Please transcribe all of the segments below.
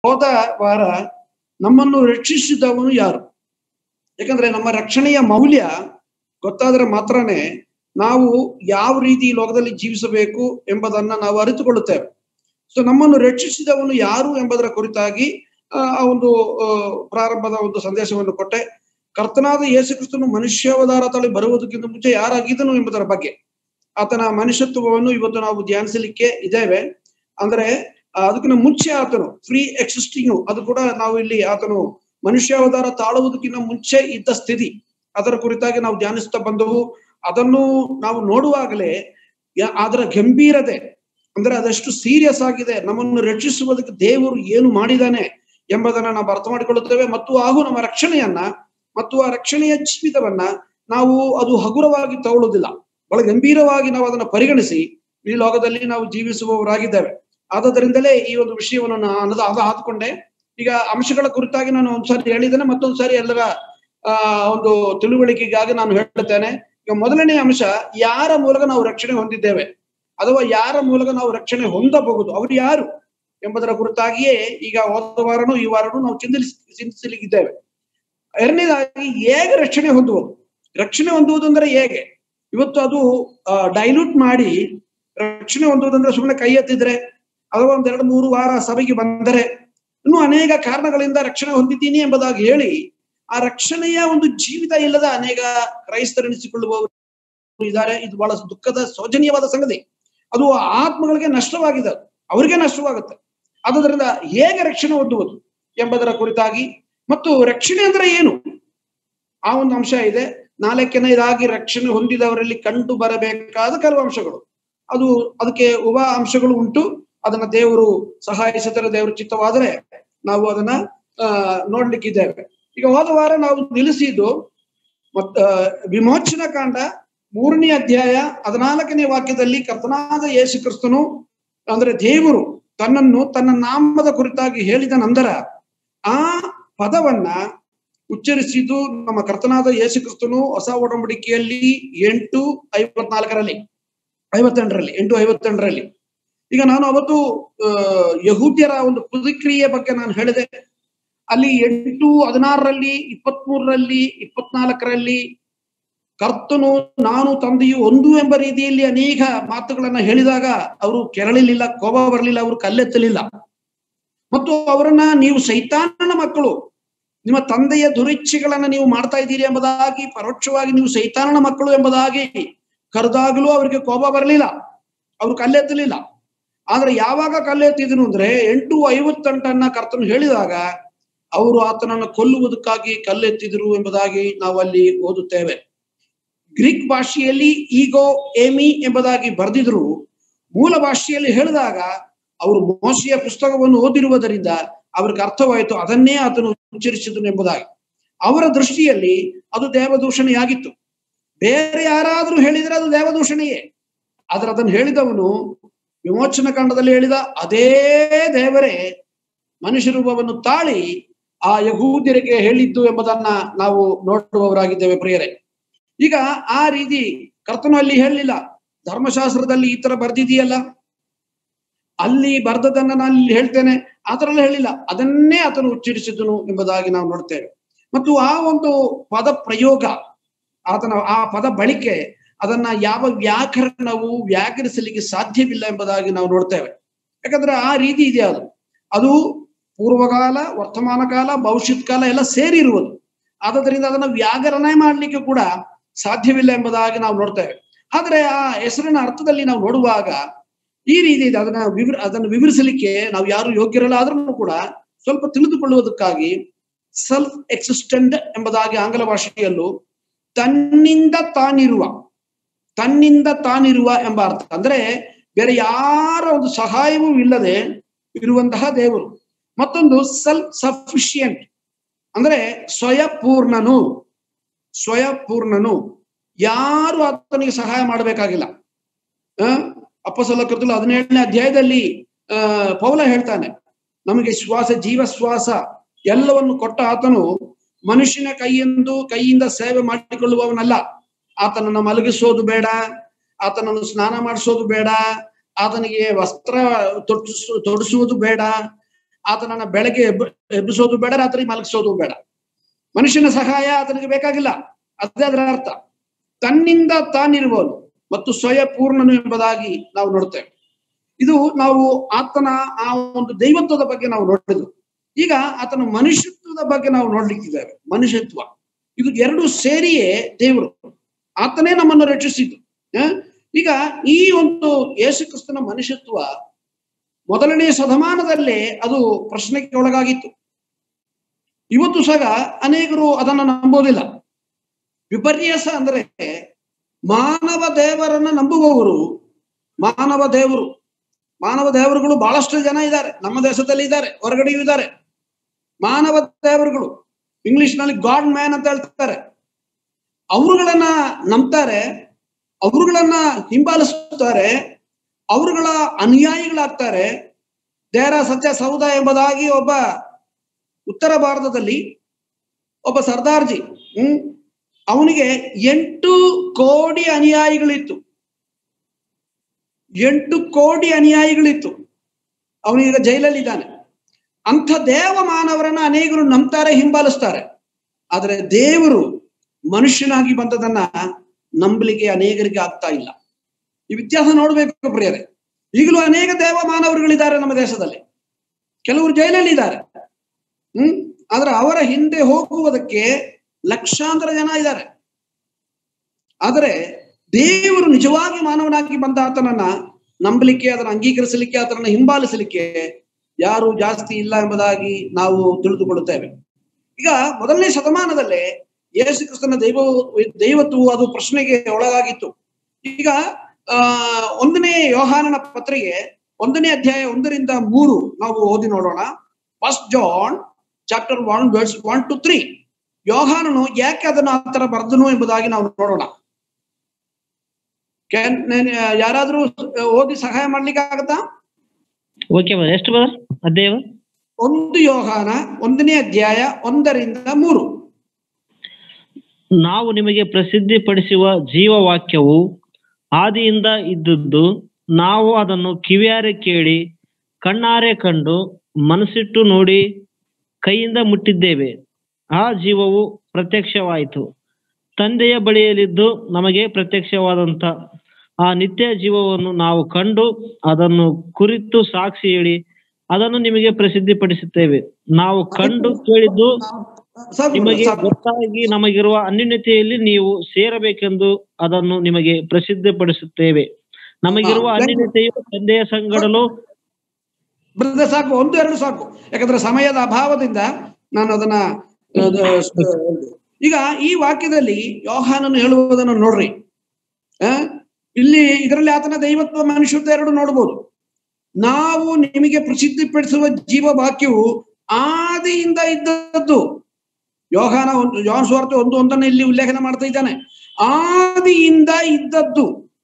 ಹೋದ ವಾರ ನಮ್ಮನ್ನು ರಕ್ಷಿಸಿದವನು ಯಾರು ಯಾಕಂದ್ರೆ ನಮ್ಮ ರಕ್ಷಣೆಯ ಮೌಲ್ಯ ಗೊತ್ತಾದ್ರೆ ಮಾತ್ರನೇ ನಾವು ಯಾವ ರೀತಿ ಈ ಲೋಕದಲ್ಲಿ ಜೀವಿಸಬೇಕು ಎಂಬುದನ್ನ ನಾವು ಅರಿತುಕೊಳ್ಳುತ್ತೇವೆ ಸೊ ನಮ್ಮನ್ನು ರಕ್ಷಿಸಿದವನು ಯಾರು ಎಂಬುದರ ಕುರಿತಾಗಿ ಆ ಆ ಒಂದು ಆ, ಪ್ರಾರಂಭದ ಒಂದು ಸಂದೇಶವನ್ನು ಕೊಟ್ಟೆ ಕರ್ತನಾದ ಯೇಸು ಕ್ರಿಸ್ತನು ಮನುಷ್ಯಾವತಾರ ತಳಿ ಬರುವುದಕ್ಕಿಂತ ಮುಂಚೆ ಯಾರಾಗಿದ್ದನು ಎಂಬುದರ ಬಗ್ಗೆ ಆತನ ಮನುಷ್ಯತ್ವವನ್ನು ಇವತ್ತು ನಾವು ಧ್ಯಾನಿಸಲಿಕ್ಕೆ ಇದ್ದೇವೆ ಅಂದ್ರೆ ಆ, ಅದಕ್ಕಿಂತ ಮುಂಚೆ ಆತನು ಫ್ರೀ ಎಕ್ಸಿಸ್ಟಿಂಗ್ ಅದು ಕೂಡ ನಾವು ಇಲ್ಲಿ ಆತನು ಮನುಷ್ಯಾವತಾರ ತಾಳುವುದಕ್ಕಿಂತ ಮುಂಚೆ ಇದ್ದ ಸ್ಥಿತಿ ಅದರ ಕುರಿತಾಗಿ ನಾವು ಧ್ಯಾನಿಸ್ತಾ ಬಂದವು ಅದನ್ನು ನಾವು ನೋಡುವಾಗಲೇ ಯಾ- ಅದರ ಗಂಭೀರತೆ ಅಂದ್ರೆ ಅದೆಷ್ಟು ಸೀರಿಯಸ್ ಆಗಿದೆ ನಮ್ಮನ್ನು ರಕ್ಷಿಸುವುದಕ್ಕೆ ದೇವರು ಏನು ಮಾಡಿದಾನೆ ಎಂಬುದನ್ನ ನಾವು ಅರ್ಥ ಮಾಡಿಕೊಳ್ಳುತ್ತೇವೆ ಮತ್ತು ಹಾಗೂ ನಮ್ಮ ರಕ್ಷಣೆಯನ್ನ ಮತ್ತು ಆ ರಕ್ಷಣೆಯ ಜೀವಿತವನ್ನ ನಾವು ಅದು ಹಗುರವಾಗಿ ತಗೊಳ್ಳುವುದಿಲ್ಲ ಬಹಳ ಗಂಭೀರವಾಗಿ ನಾವು ಅದನ್ನ ಪರಿಗಣಿಸಿ ಈ ಲೋಕದಲ್ಲಿ ನಾವು ಜೀವಿಸುವವರಾಗಿದ್ದೇವೆ ಆದ್ದರಿಂದಲೇ ಈ ಒಂದು ವಿಷಯವನ್ನು ನಾನು ಅನ್ನದ ಅದು ಆದ್ಕೊಂಡೆ ಈಗ ಅಂಶಗಳ ಕುರಿತಾಗಿ ನಾನು ಒಂದ್ಸಾರಿ ಹೇಳಿದ್ದೇನೆ ಮತ್ತೊಂದು ಸಾರಿ ಎಲ್ಲರ ಆ ಒಂದು ತಿಳುವಳಿಕೆಗಾಗಿ ನಾನು ಹೇಳುತ್ತೇನೆ ಈಗ ಮೊದಲನೇ ಅಂಶ ಯಾರ ಮೂಲಕ ನಾವು ರಕ್ಷಣೆ ಹೊಂದಿದ್ದೇವೆ ಅಥವಾ ಯಾರ ಮೂಲಕ ನಾವು ರಕ್ಷಣೆ ಹೊಂದಬಹುದು ಅವರು ಯಾರು ಎಂಬುದರ ಕುರಿತಾಗಿಯೇ ಈಗ ಹೋದ ವಾರನೂ ಈ ವಾರನೂ ನಾವು ಚಿಂತಿಸ್ ಚಿಂತಿಸಲಿಕ್ಕಿದ್ದೇವೆ ಎರಡನೇದಾಗಿ ಹೇಗೆ ರಕ್ಷಣೆ ಹೊಂದುವುದು ರಕ್ಷಣೆ ಹೊಂದುವುದು ಅಂದ್ರೆ ಹೇಗೆ ಇವತ್ತು ಅದು ಡೈಲ್ಯೂಟ್ ಮಾಡಿ ರಕ್ಷಣೆ ಹೊಂದುವುದಂದ್ರೆ ಸುಮ್ಮನೆ ಕೈ ಎತ್ತಿದ್ರೆ ಅಥವಾ ಒಂದೆರಡು ಮೂರು ವಾರ ಸಭೆಗೆ ಬಂದರೆ ಇನ್ನು ಅನೇಕ ಕಾರಣಗಳಿಂದ ರಕ್ಷಣೆ ಹೊಂದಿದ್ದೀನಿ ಎಂಬುದಾಗಿ ಹೇಳಿ ಆ ರಕ್ಷಣೆಯ ಒಂದು ಜೀವಿತ ಇಲ್ಲದ ಅನೇಕ ಕ್ರೈಸ್ತರೆನಿಸಿಕೊಳ್ಳುವವರು ಇದ್ದಾರೆ ಇದು ಬಹಳ ದುಃಖದ ಶೋಚನೀಯವಾದ ಸಂಗತಿ ಅದು ಆತ್ಮಗಳಿಗೆ ನಷ್ಟವಾಗಿದೆ ಅವರಿಗೆ ನಷ್ಟವಾಗುತ್ತೆ ಆದುದರಿಂದ ಹೇಗೆ ರಕ್ಷಣೆ ಹೊಂದುವುದು ಎಂಬುದರ ಕುರಿತಾಗಿ ಮತ್ತು ರಕ್ಷಣೆ ಅಂದ್ರೆ ಏನು ಆ ಒಂದು ಅಂಶ ಇದೆ ನಾಲ್ಕನೇದಾಗಿ ರಕ್ಷಣೆ ಹೊಂದಿದವರಲ್ಲಿ ಕಂಡು ಬರಬೇಕಾದ ಕೆಲವು ಅಂಶಗಳು ಅದು ಅದಕ್ಕೆ ಉಪ ಅಂಶಗಳು ಉಂಟು ಅದನ್ನ ದೇವರು ಸಹಾಯಿಸಿದರೆ ದೇವರು ಚಿತ್ತವಾದರೆ ನಾವು ಅದನ್ನ ಆ ನೋಡ್ಲಿಕ್ಕಿದ್ದೇವೆ ಈಗ ಹೋದ ವಾರ ನಾವು ನಿಲ್ಲಿಸಿದ್ದು ಮತ್ತ ವಿಮೋಚನ ಕಾಂಡ ಮೂರನೇ ಅಧ್ಯಾಯ ಹದಿನಾಲ್ಕನೇ ವಾಕ್ಯದಲ್ಲಿ ಕರ್ತನಾದ ಯೇಸು ಕ್ರಿಸ್ತನು ಅಂದ್ರೆ ದೇವರು ತನ್ನನ್ನು ತನ್ನ ನಾಮದ ಕುರಿತಾಗಿ ಹೇಳಿದ ನಂತರ ಆ ಪದವನ್ನ ಉಚ್ಚರಿಸಿದ್ದು ನಮ್ಮ ಕರ್ತನಾದ ಯೇಸು ಕ್ರಿಸ್ತನು ಹೊಸ ಒಡಂಬಡಿಕೆಯಲ್ಲಿ ಎಂಟು ಐವತ್ನಾಲ್ಕರಲ್ಲಿ ಐವತ್ತೆಂಟರಲ್ಲಿ ಎಂಟು ಐವತ್ತೆಂಟರಲ್ಲಿ ಈಗ ನಾನು ಅವತ್ತು ಆ ಯಹೂದ್ಯರ ಒಂದು ಪ್ರತಿಕ್ರಿಯೆ ಬಗ್ಗೆ ನಾನು ಹೇಳಿದೆ ಅಲ್ಲಿ ಎಂಟು ಹದಿನಾರರಲ್ಲಿ ಇಪ್ಪತ್ಮೂರರಲ್ಲಿ ಇಪ್ಪತ್ನಾಲ್ಕರಲ್ಲಿ ಕರ್ತನು ನಾನು ತಂದೆಯು ಒಂದು ಎಂಬ ರೀತಿಯಲ್ಲಿ ಅನೇಕ ಮಾತುಗಳನ್ನ ಹೇಳಿದಾಗ ಅವರು ಕೆರಳಿಲಿಲ್ಲ ಕೋಪ ಬರಲಿಲ್ಲ ಅವರು ಕಲ್ಲೆತ್ತಲಿಲ್ಲ ಮತ್ತು ಅವರನ್ನ ನೀವು ಸೈತಾನನ ಮಕ್ಕಳು ನಿಮ್ಮ ತಂದೆಯ ದುರಿಚ್ಛೆಗಳನ್ನ ನೀವು ಮಾಡ್ತಾ ಇದ್ದೀರಿ ಎಂಬುದಾಗಿ ಪರೋಕ್ಷವಾಗಿ ನೀವು ಸೈತಾನನ ಮಕ್ಕಳು ಎಂಬುದಾಗಿ ಕರೆದಾಗಲೂ ಅವರಿಗೆ ಕೋಪ ಬರಲಿಲ್ಲ ಅವರು ಕಲ್ಲೆತ್ತಲಿಲ್ಲ ಆದ್ರೆ ಯಾವಾಗ ಕಲ್ಲೆತ್ತಿದನು ಅಂದ್ರೆ ಎಂಟು ಐವತ್ತೆಂಟನ್ನ ಕರ್ತನು ಹೇಳಿದಾಗ ಅವರು ಆತನನ್ನು ಕೊಲ್ಲುವುದಕ್ಕಾಗಿ ಕಲ್ಲೆತ್ತಿದರು ಎಂಬುದಾಗಿ ನಾವು ಅಲ್ಲಿ ಓದುತ್ತೇವೆ ಗ್ರೀಕ್ ಭಾಷೆಯಲ್ಲಿ ಈಗೋ ಏಮಿ ಎಂಬುದಾಗಿ ಬರೆದಿದ್ರು ಮೂಲ ಭಾಷೆಯಲ್ಲಿ ಹೇಳಿದಾಗ ಅವರು ಮೋಸೆಯ ಪುಸ್ತಕವನ್ನು ಓದಿರುವುದರಿಂದ ಅವ್ರಿಗೆ ಅರ್ಥವಾಯಿತು ಅದನ್ನೇ ಆತನು ಉಚ್ಚರಿಸಿದನು ಎಂಬುದಾಗಿ ಅವರ ದೃಷ್ಟಿಯಲ್ಲಿ ಅದು ದೇವದೂಷಣೆಯಾಗಿತ್ತು ಬೇರೆ ಯಾರಾದ್ರೂ ಹೇಳಿದ್ರೆ ಅದು ದೇವದೂಷಣೆಯೇ ಆದ್ರೆ ಅದನ್ನು ಹೇಳಿದವನು ವಿಮೋಚನ ಕಾಂಡದಲ್ಲಿ ಹೇಳಿದ ಅದೇ ದೇವರೇ ಮನುಷ್ಯ ರೂಪವನ್ನು ತಾಳಿ ಆ ಯಹೂದ್ಯರಿಗೆ ಹೇಳಿದ್ದು ಎಂಬುದನ್ನ ನಾವು ನೋಡುವವರಾಗಿದ್ದೇವೆ ಪ್ರಿಯರೇ ಈಗ ಆ ರೀತಿ ಕರ್ತನು ಅಲ್ಲಿ ಹೇಳಲಿಲ್ಲ ಧರ್ಮಶಾಸ್ತ್ರದಲ್ಲಿ ಈ ತರ ಬರ್ದಿದೆಯಲ್ಲ ಅಲ್ಲಿ ಬರ್ದದನ್ನ ನಾನು ಇಲ್ಲಿ ಹೇಳ್ತೇನೆ ಆತರಲ್ಲಿ ಹೇಳಿಲ್ಲ ಅದನ್ನೇ ಆತನು ಉಚ್ಚರಿಸಿದನು ಎಂಬುದಾಗಿ ನಾವು ನೋಡ್ತೇವೆ ಮತ್ತು ಆ ಒಂದು ಪದ ಪ್ರಯೋಗ ಆತನ ಆ ಪದ ಬಳಕೆ ಅದನ್ನ ಯಾವ ವ್ಯಾಕರಣವು ವ್ಯಾಕರಿಸಲಿಕ್ಕೆ ಸಾಧ್ಯವಿಲ್ಲ ಎಂಬುದಾಗಿ ನಾವು ನೋಡ್ತೇವೆ ಯಾಕಂದ್ರೆ ಆ ರೀತಿ ಇದೆ ಅದು ಅದು ಪೂರ್ವಕಾಲ ವರ್ತಮಾನ ಕಾಲ ಭವಿಷ್ಯತ್ ಕಾಲ ಎಲ್ಲ ಸೇರಿ ಇರುವುದು ಆದದರಿಂದ ಅದನ್ನ ವ್ಯಾಕರಣ ಮಾಡ್ಲಿಕ್ಕೆ ಕೂಡ ಸಾಧ್ಯವಿಲ್ಲ ಎಂಬುದಾಗಿ ನಾವು ನೋಡ್ತೇವೆ ಆದ್ರೆ ಆ ಹೆಸರಿನ ಅರ್ಥದಲ್ಲಿ ನಾವು ನೋಡುವಾಗ ಈ ರೀತಿ ಇದೆ ಅದನ್ನ ವಿವರ ಅದನ್ನು ವಿವರಿಸಲಿಕ್ಕೆ ನಾವು ಯಾರು ಯೋಗ್ಯರಲ್ಲ ಆದ್ರೂ ಕೂಡ ಸ್ವಲ್ಪ ತಿಳಿದುಕೊಳ್ಳುವುದಕ್ಕಾಗಿ ಸೆಲ್ಫ್ ಎಕ್ಸಿಸ್ಟೆಂಟ್ ಎಂಬುದಾಗಿ ಆಂಗ್ಲ ಭಾಷೆಯಲ್ಲೂ ತನ್ನಿಂದ ತಾನಿರುವ ತನ್ನಿಂದ ತಾನಿರುವ ಎಂಬ ಅರ್ಥ ಅಂದ್ರೆ ಬೇರೆ ಯಾರ ಒಂದು ಸಹಾಯವೂ ಇಲ್ಲದೆ ಇರುವಂತಹ ದೇವರು ಮತ್ತೊಂದು ಸೆಲ್ಫ್ ಸಫಿಶಿಯಂಟ್ ಅಂದ್ರೆ ಸ್ವಯಪೂರ್ಣನು ಸ್ವಯಪೂರ್ಣನು ಯಾರು ಆತನಿಗೆ ಸಹಾಯ ಮಾಡಬೇಕಾಗಿಲ್ಲ ಆ ಅಪ್ಪಸಲ ಕೃತಲು ಹದಿನೇಳನೇ ಅಧ್ಯಾಯದಲ್ಲಿ ಆ ಪೌಲ ಹೇಳ್ತಾನೆ ನಮಗೆ ಶ್ವಾಸ ಜೀವ ಶ್ವಾಸ ಎಲ್ಲವನ್ನು ಕೊಟ್ಟ ಆತನು ಮನುಷ್ಯನ ಕೈಯಿಂದ ಕೈಯಿಂದ ಸೇವೆ ಮಾಡಿಕೊಳ್ಳುವವನಲ್ಲ ಆತನನ್ನು ಮಲಗಿಸೋದು ಬೇಡ ಆತನನ್ನು ಸ್ನಾನ ಮಾಡಿಸೋದು ಬೇಡ ಆತನಿಗೆ ವಸ್ತ್ರ ತೊಟ್ಟಿಸು ತೊಡಿಸುವುದು ಬೇಡ ಆತನನ್ನ ಬೆಳಗ್ಗೆ ಎಬ್ಬ ಎಬ್ಬಿಸೋದು ಬೇಡ ರಾತ್ರಿ ಮಲಗಿಸೋದು ಬೇಡ ಮನುಷ್ಯನ ಸಹಾಯ ಆತನಿಗೆ ಬೇಕಾಗಿಲ್ಲ ಅದೇ ಅದರ ಅರ್ಥ ತನ್ನಿಂದ ತಾನಿರುವವನು ಮತ್ತು ಸ್ವಯ ಪೂರ್ಣನು ಎಂಬುದಾಗಿ ನಾವು ನೋಡ್ತೇವೆ ಇದು ನಾವು ಆತನ ಆ ಒಂದು ದೈವತ್ವದ ಬಗ್ಗೆ ನಾವು ನೋಡಿದ್ವು ಈಗ ಆತನ ಮನುಷ್ಯತ್ವದ ಬಗ್ಗೆ ನಾವು ನೋಡ್ಲಿಕ್ಕಿದ್ದೇವೆ ಮನುಷ್ಯತ್ವ ಇದು ಎರಡು ಸೇರಿಯೇ ದೇವರು ಆತನೇ ನಮ್ಮನ್ನು ರಕ್ಷಿಸಿದ್ದು ಆ? ಈಗ ಈ ಒಂದು ಯೇಸು ಕ್ರಿಸ್ತನ ಮನುಷ್ಯತ್ವ ಮೊದಲನೇ ಶತಮಾನದಲ್ಲೇ ಅದು ಪ್ರಶ್ನೆಗೆ ಒಳಗಾಗಿತ್ತು ಇವತ್ತು ಸಹ ಅನೇಕರು ಅದನ್ನು ನಂಬೋದಿಲ್ಲ ವಿಪರ್ಯಾಸ ಅಂದ್ರೆ ಮಾನವ ದೇವರನ್ನ ನಂಬುವವರು ಮಾನವ ದೇವರು ಮಾನವ ದೇವರುಗಳು ಬಹಳಷ್ಟು ಜನ ಇದ್ದಾರೆ ನಮ್ಮ ದೇಶದಲ್ಲಿ ಇದ್ದಾರೆ ಹೊರಗಡೆಯೂ ಇದ್ದಾರೆ ಮಾನವ ದೇವರುಗಳು ಇಂಗ್ಲಿಷ್ ನಲ್ಲಿ ಗಾಡ್ ಮ್ಯಾನ್ ಅಂತ ಹೇಳ್ತಾರೆ ಅವರುಗಳನ್ನ ನಂಬ್ತಾರೆ ಅವರುಗಳನ್ನ ಹಿಂಬಾಲಿಸುತ್ತಾರೆ ಅವರುಗಳ ಅನುಯಾಯಿಗಳಾಗ್ತಾರೆ ದೇರ ಸತ್ಯ ಸೌಧ ಎಂಬುದಾಗಿ ಒಬ್ಬ ಉತ್ತರ ಭಾರತದಲ್ಲಿ ಒಬ್ಬ ಸರ್ದಾರ್ಜಿ ಹ್ಮ್ ಅವನಿಗೆ ಎಂಟು ಕೋಟಿ ಅನುಯಾಯಿಗಳಿತ್ತು ಎಂಟು ಕೋಟಿ ಅನುಯಾಯಿಗಳಿತ್ತು ಅವನೀಗ ಜೈಲಲ್ಲಿ ಇದ್ದಾನೆ ಅಂಥ ದೇವ ಮಾನವರನ್ನ ಅನೇಕರು ನಂಬ್ತಾರೆ ಹಿಂಬಾಲಿಸ್ತಾರೆ ಆದರೆ ದೇವರು ಮನುಷ್ಯನಾಗಿ ಬಂದದನ್ನ ನಂಬಲಿಕ್ಕೆ ಅನೇಕರಿಗೆ ಆಗ್ತಾ ಇಲ್ಲ ಈ ವ್ಯತ್ಯಾಸ ನೋಡ್ಬೇಕು ಪ್ರಿಯರೇ ಈಗಲೂ ಅನೇಕ ದೇವ ಮಾನವರುಗಳಿದ್ದಾರೆ ನಮ್ಮ ದೇಶದಲ್ಲಿ ಕೆಲವರು ಜೈಲಲ್ಲಿ ಇದ್ದಾರೆ ಹ್ಮ್ ಆದ್ರೆ ಅವರ ಹಿಂದೆ ಹೋಗುವುದಕ್ಕೆ ಲಕ್ಷಾಂತರ ಜನ ಇದ್ದಾರೆ ಆದರೆ ದೇವರು ನಿಜವಾಗಿ ಮಾನವನಾಗಿ ಬಂದ ಆತನನ್ನ ನಂಬಲಿಕ್ಕೆ ಅದನ್ನು ಅಂಗೀಕರಿಸಲಿಕ್ಕೆ ಆತನನ್ನ ಹಿಂಬಾಲಿಸಲಿಕ್ಕೆ ಯಾರು ಜಾಸ್ತಿ ಇಲ್ಲ ಎಂಬುದಾಗಿ ನಾವು ತಿಳಿದುಕೊಳ್ಳುತ್ತೇವೆ ಈಗ ಮೊದಲನೇ ಶತಮಾನದಲ್ಲೇ ಯೇಸು ಕ್ರಿಸ್ತನ ದೈವ ದೈವತ್ವವು ಅದು ಪ್ರಶ್ನೆಗೆ ಒಳಗಾಗಿತ್ತು ಈಗ ಆ ಒಂದನೇ ಯೋಹಾನನ ಪತ್ರಿಕೆ ಒಂದನೇ ಅಧ್ಯಾಯ ಒಂದರಿಂದ ಮೂರು ನಾವು ಓದಿ ನೋಡೋಣ first John chapter one verse one two three ಯೋಹಾನನು ಯಾಕೆ ಅದನ್ನು ಆ ತರ ಬರೆದನು ಎಂಬುದಾಗಿ ನಾವು ನೋಡೋಣ ಕ್ಯಾನ್ ಯಾರಾದ್ರೂ ಓದಿ ಸಹಾಯ ಮಾಡ್ಲಿಕ್ಕೆ ಆಗತ್ತಾ ಓಕೆ ಬರ್ ಎಷ್ಟು ಬರ್ ಅಧ್ಯಾಯ ಒಂದು ಯೋಹಾನ ಒಂದನೇ ಅಧ್ಯಾಯ ಒಂದರಿಂದ ಮೂರು ನಾವು ನಿಮಗೆ ಪ್ರಸಿದ್ಧಿಪಡಿಸುವ ಜೀವವಾಕ್ಯವು ಆದಿಯಿಂದ ಇದ್ದದ್ದು ನಾವು ಅದನ್ನು ಕಿವಿಯಾರೆ ಕೇಳಿ ಕಣ್ಣಾರೆ ಕಂಡು ಮನಸ್ಸಿಟ್ಟು ನೋಡಿ ಕೈಯಿಂದ ಮುಟ್ಟಿದ್ದೇವೆ ಆ ಜೀವವು ಪ್ರತ್ಯಕ್ಷವಾಯಿತು ತಂದೆಯ ಬಳಿಯಲ್ಲಿದ್ದು ನಮಗೆ ಪ್ರತ್ಯಕ್ಷವಾದಂತ ಆ ನಿತ್ಯ ಜೀವವನ್ನು ನಾವು ಕಂಡು ಅದನ್ನು ಕುರಿತು ಸಾಕ್ಷಿ ಹೇಳಿ ಅದನ್ನು ನಿಮಗೆ ಪ್ರಸಿದ್ಧಿಪಡಿಸುತ್ತೇವೆ ನಾವು ಕಂಡು ಕೇಳಿದ್ದು ಸಾಕು ನಿಮಗೆ ಸಾಕು. ಗೊತ್ತಾಗಿ ನಮಗಿರುವ ಅನ್ಯೂನ್ಯತೆಯಲ್ಲಿ ನೀವು ಸೇರಬೇಕೆಂದು ಅದನ್ನು ನಿಮಗೆ ಪ್ರಸಿದ್ಧಪಡಿಸುತ್ತೇವೆ ನಮಗಿರುವ ಹಾ, ಅನ್ಯೂನ್ಯತೆಯು ತಂದೆಯ ಸಂಗಡಲು ಬ್ರದರ್ ಸಾಕು ಒಂದು ಎರಡು ಸಾಕು ಯಾಕಂದ್ರೆ ಸಮಯದ ಅಭಾವದಿಂದ ನಾನು ಅದನ್ನ ಅದು, ಈಗ ಈ ವಾಕ್ಯದಲ್ಲಿ ಯೋಹಾನನು ಹೇಳುವುದನ್ನು ನೋಡ್ರಿ ಆ ಇಲ್ಲಿ ಇದರಲ್ಲಿ ಆತನ ದೈವತ್ವ ಮನುಷ್ಯತ್ವ ಎರಡು ನೋಡ್ಬೋದು ನಾವು ನಿಮಗೆ ಪ್ರಸಿದ್ಧಿಪಡಿಸುವ ಜೀವ ವಾಕ್ಯವು ಆದಿಯಿಂದ ಇದ್ದದ್ದು ಯೋಹಾನ ಒಂದು ಯೋಹಾನ ಸ್ವಾರ್ಥ ಒಂದು ಒಂದನ್ನು ಇಲ್ಲಿ ಉಲ್ಲೇಖನ ಮಾಡ್ತಾ ಇದ್ದಾನೆ ಆದಿಯಿಂದ ಇದ್ದದ್ದು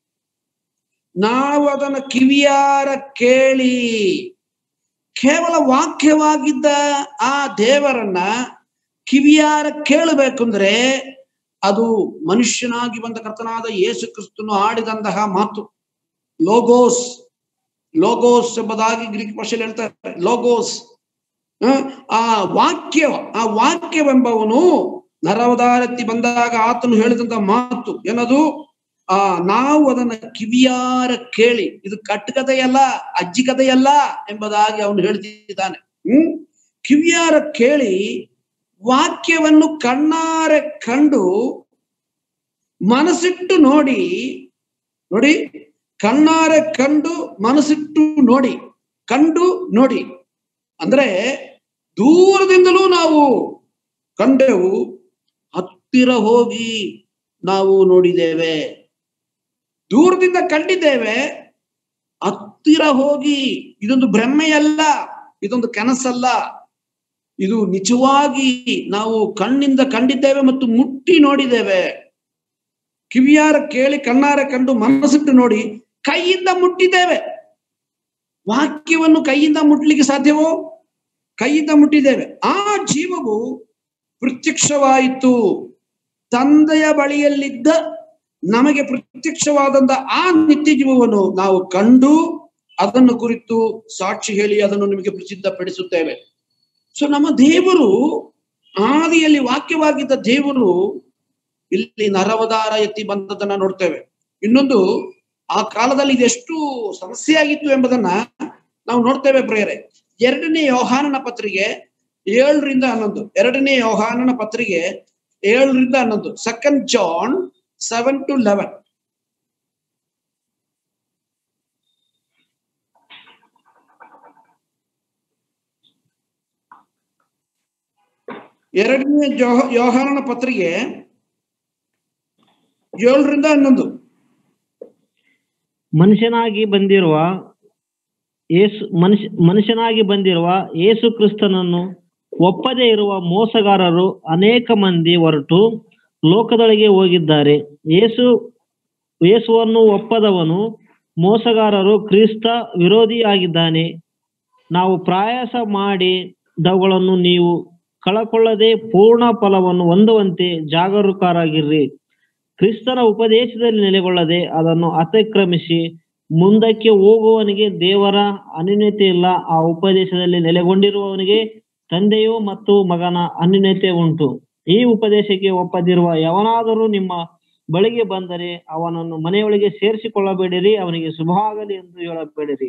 ನಾವು ಅದನ್ನು ಕಿವಿಯಾರ ಕೇಳಿ ಕೇವಲ ವಾಕ್ಯವಾಗಿದ್ದ ಆ ದೇವರನ್ನ ಕಿವಿಯಾರ ಕೇಳಬೇಕಂದ್ರೆ ಅದು ಮನುಷ್ಯನಾಗಿ ಬಂದ ಕರ್ತನಾದ ಯೇಸು ಕ್ರಿಸ್ತನು ಆಡಿದಂತಹ ಮಾತು ಲೋಗೋಸ್ ಲೋಗೋಸ್ ಎಂಬುದಾಗಿ ಗ್ರೀಕ್ ಭಾಷೆಯಲ್ಲಿ ಹೇಳ್ತಾರೆ ಲೋಗೋಸ್ ಆ, ಆ ವಾಕ್ಯ ಆ ವಾಕ್ಯವೆಂಬವನು ನರವದಾರತಿ ಬಂದಾಗ ಆತನು ಹೇಳಿದಂತ ಮಾತು ಏನದು ಆ ನಾವು ಅದನ್ನ ಕಿವಿಯಾರ ಕೇಳಿ ಇದು ಕಟ್ಟುಕತೆಯಲ್ಲ ಅಜ್ಜಿ ಕಥೆಯಲ್ಲ ಎಂಬುದಾಗಿ ಅವನು ಹೇಳ್ತಿದ್ದಾನೆ ಹ್ಮ್ ಕಿವಿಯಾರ ಕೇಳಿ ವಾಕ್ಯವನ್ನು ಕಣ್ಣಾರೆ ಕಂಡು ಮನಸ್ಸಿಟ್ಟು ನೋಡಿ ನೋಡಿ ಕಣ್ಣಾರೆ ಕಂಡು ಮನಸ್ಸಿಟ್ಟು ನೋಡಿ ಕಂಡು ನೋಡಿ ಅಂದ್ರೆ ದೂರದಿಂದಲೂ ನಾವು ಕಂಡೆವು ಹತ್ತಿರ ಹೋಗಿ ನಾವು ನೋಡಿದ್ದೇವೆ ದೂರದಿಂದ ಕಂಡಿದ್ದೇವೆ ಹತ್ತಿರ ಹೋಗಿ ಇದೊಂದು ಭ್ರಮೆಯಲ್ಲ ಇದೊಂದು ಕನಸಲ್ಲ ಇದು ನಿಜವಾಗಿ ನಾವು ಕಣ್ಣಿಂದ ಕಂಡಿದ್ದೇವೆ ಮತ್ತು ಮುಟ್ಟಿ ನೋಡಿದ್ದೇವೆ ಕಿವಿಯಾರ ಕೇಳಿ ಕಣ್ಣಾರ ಕಂಡು ಮನಸ್ಸಿಟ್ಟು ನೋಡಿ ಕೈಯಿಂದ ಮುಟ್ಟಿದ್ದೇವೆ ವಾಕ್ಯವನ್ನು ಕೈಯಿಂದ ಮುಟ್ಲಿಕ್ಕೆ ಸಾಧ್ಯವೋ ಕೈಯಿಂದ ಮುಟ್ಟಿದ್ದೇವೆ ಆ ಜೀವವು ಪ್ರತ್ಯಕ್ಷವಾಯಿತು ತಂದೆಯ ಬಳಿಯಲ್ಲಿದ್ದ ನಮಗೆ ಪ್ರತ್ಯಕ್ಷವಾದಂತ ಆ ನಿತ್ಯ ಜೀವವನ್ನು ನಾವು ಕಂಡು ಅದನ್ನು ಕುರಿತು ಸಾಕ್ಷಿ ಹೇಳಿ ಅದನ್ನು ನಿಮಗೆ ಪ್ರಸಿದ್ಧಪಡಿಸುತ್ತೇವೆ ಸೊ ನಮ್ಮ ದೇವರು ಆದಿಯಲ್ಲಿ ವಾಕ್ಯವಾಗಿದ್ದ ದೇವರು ಇಲ್ಲಿ ನರವದಾರ ಎತ್ತಿ ಬಂದದನ್ನ ನೋಡ್ತೇವೆ ಇನ್ನೊಂದು ಆ ಕಾಲದಲ್ಲಿ ಇದೆಷ್ಟು ಸಮಸ್ಯೆ ಆಗಿತ್ತು ಎಂಬುದನ್ನ ನಾವು ನೋಡ್ತೇವೆ ಪ್ರೇರೆ ಎರಡನೇ ಯೋಹಾನನ ಪತ್ರಿಕೆ ಏಳರಿಂದ ಹನ್ನೊಂದು ಎರಡನೇ ಯೋಹಾನನ ಪತ್ರಿಕೆ ಏಳರಿಂದ ಹನ್ನೊಂದು second John seven to eleven ಎರಡನೇ ಜೋಹ ಯೋಹಾನನ ಪತ್ರಿಕೆ ಏಳರಿಂದ ಹನ್ನೊಂದು ಮನುಷ್ಯನಾಗಿ ಬಂದಿರುವ ಯೇಸು ಮನುಷ್ಯ ಮನುಷ್ಯನಾಗಿ ಬಂದಿರುವ ಯೇಸು ಕ್ರಿಸ್ತನನ್ನು ಒಪ್ಪದೇ ಇರುವ ಮೋಸಗಾರರು ಅನೇಕ ಮಂದಿ ಹೊರಟು ಲೋಕದೊಳಗೆ ಹೋಗಿದ್ದಾರೆ ಯೇಸು ಯೇಸುವನ್ನು ಒಪ್ಪದವನು ಮೋಸಗಾರರು ಕ್ರಿಸ್ತ ವಿರೋಧಿಯಾಗಿದ್ದಾನೆ ನಾವು ಪ್ರಯಾಸ ಮಾಡಿದವುಗಳನ್ನು ನೀವು ಕಳಕೊಳ್ಳದೆ ಪೂರ್ಣ ಫಲವನ್ನು ಹೊಂದುವಂತೆ ಜಾಗರೂಕರಾಗಿರ್ರಿ ಕ್ರಿಸ್ತನ ಉಪದೇಶದಲ್ಲಿ ನೆಲೆಗೊಳ್ಳದೆ ಅದನ್ನು ಅತಿಕ್ರಮಿಸಿ ಮುಂದಕ್ಕೆ ಹೋಗುವವನಿಗೆ ದೇವರ ಅನ್ಯೂನ್ಯತೆ ಇಲ್ಲ ಆ ಉಪದೇಶದಲ್ಲಿ ನೆಲೆಗೊಂಡಿರುವವನಿಗೆ ತಂದೆಯು ಮತ್ತು ಮಗನ ಅನ್ಯೂನ್ಯತೆ ಉಂಟು ಈ ಉಪದೇಶಕ್ಕೆ ಒಪ್ಪದಿರುವ ಯಾವನಾದರೂ ನಿಮ್ಮ ಬಳಿಗೆ ಬಂದರೆ ಅವನನ್ನು ಮನೆಯೊಳಗೆ ಸೇರಿಸಿಕೊಳ್ಳಬೇಡಿರಿ ಅವನಿಗೆ ಶುಭವಾಗಲಿ ಎಂದು ಹೇಳಬೇಡಿರಿ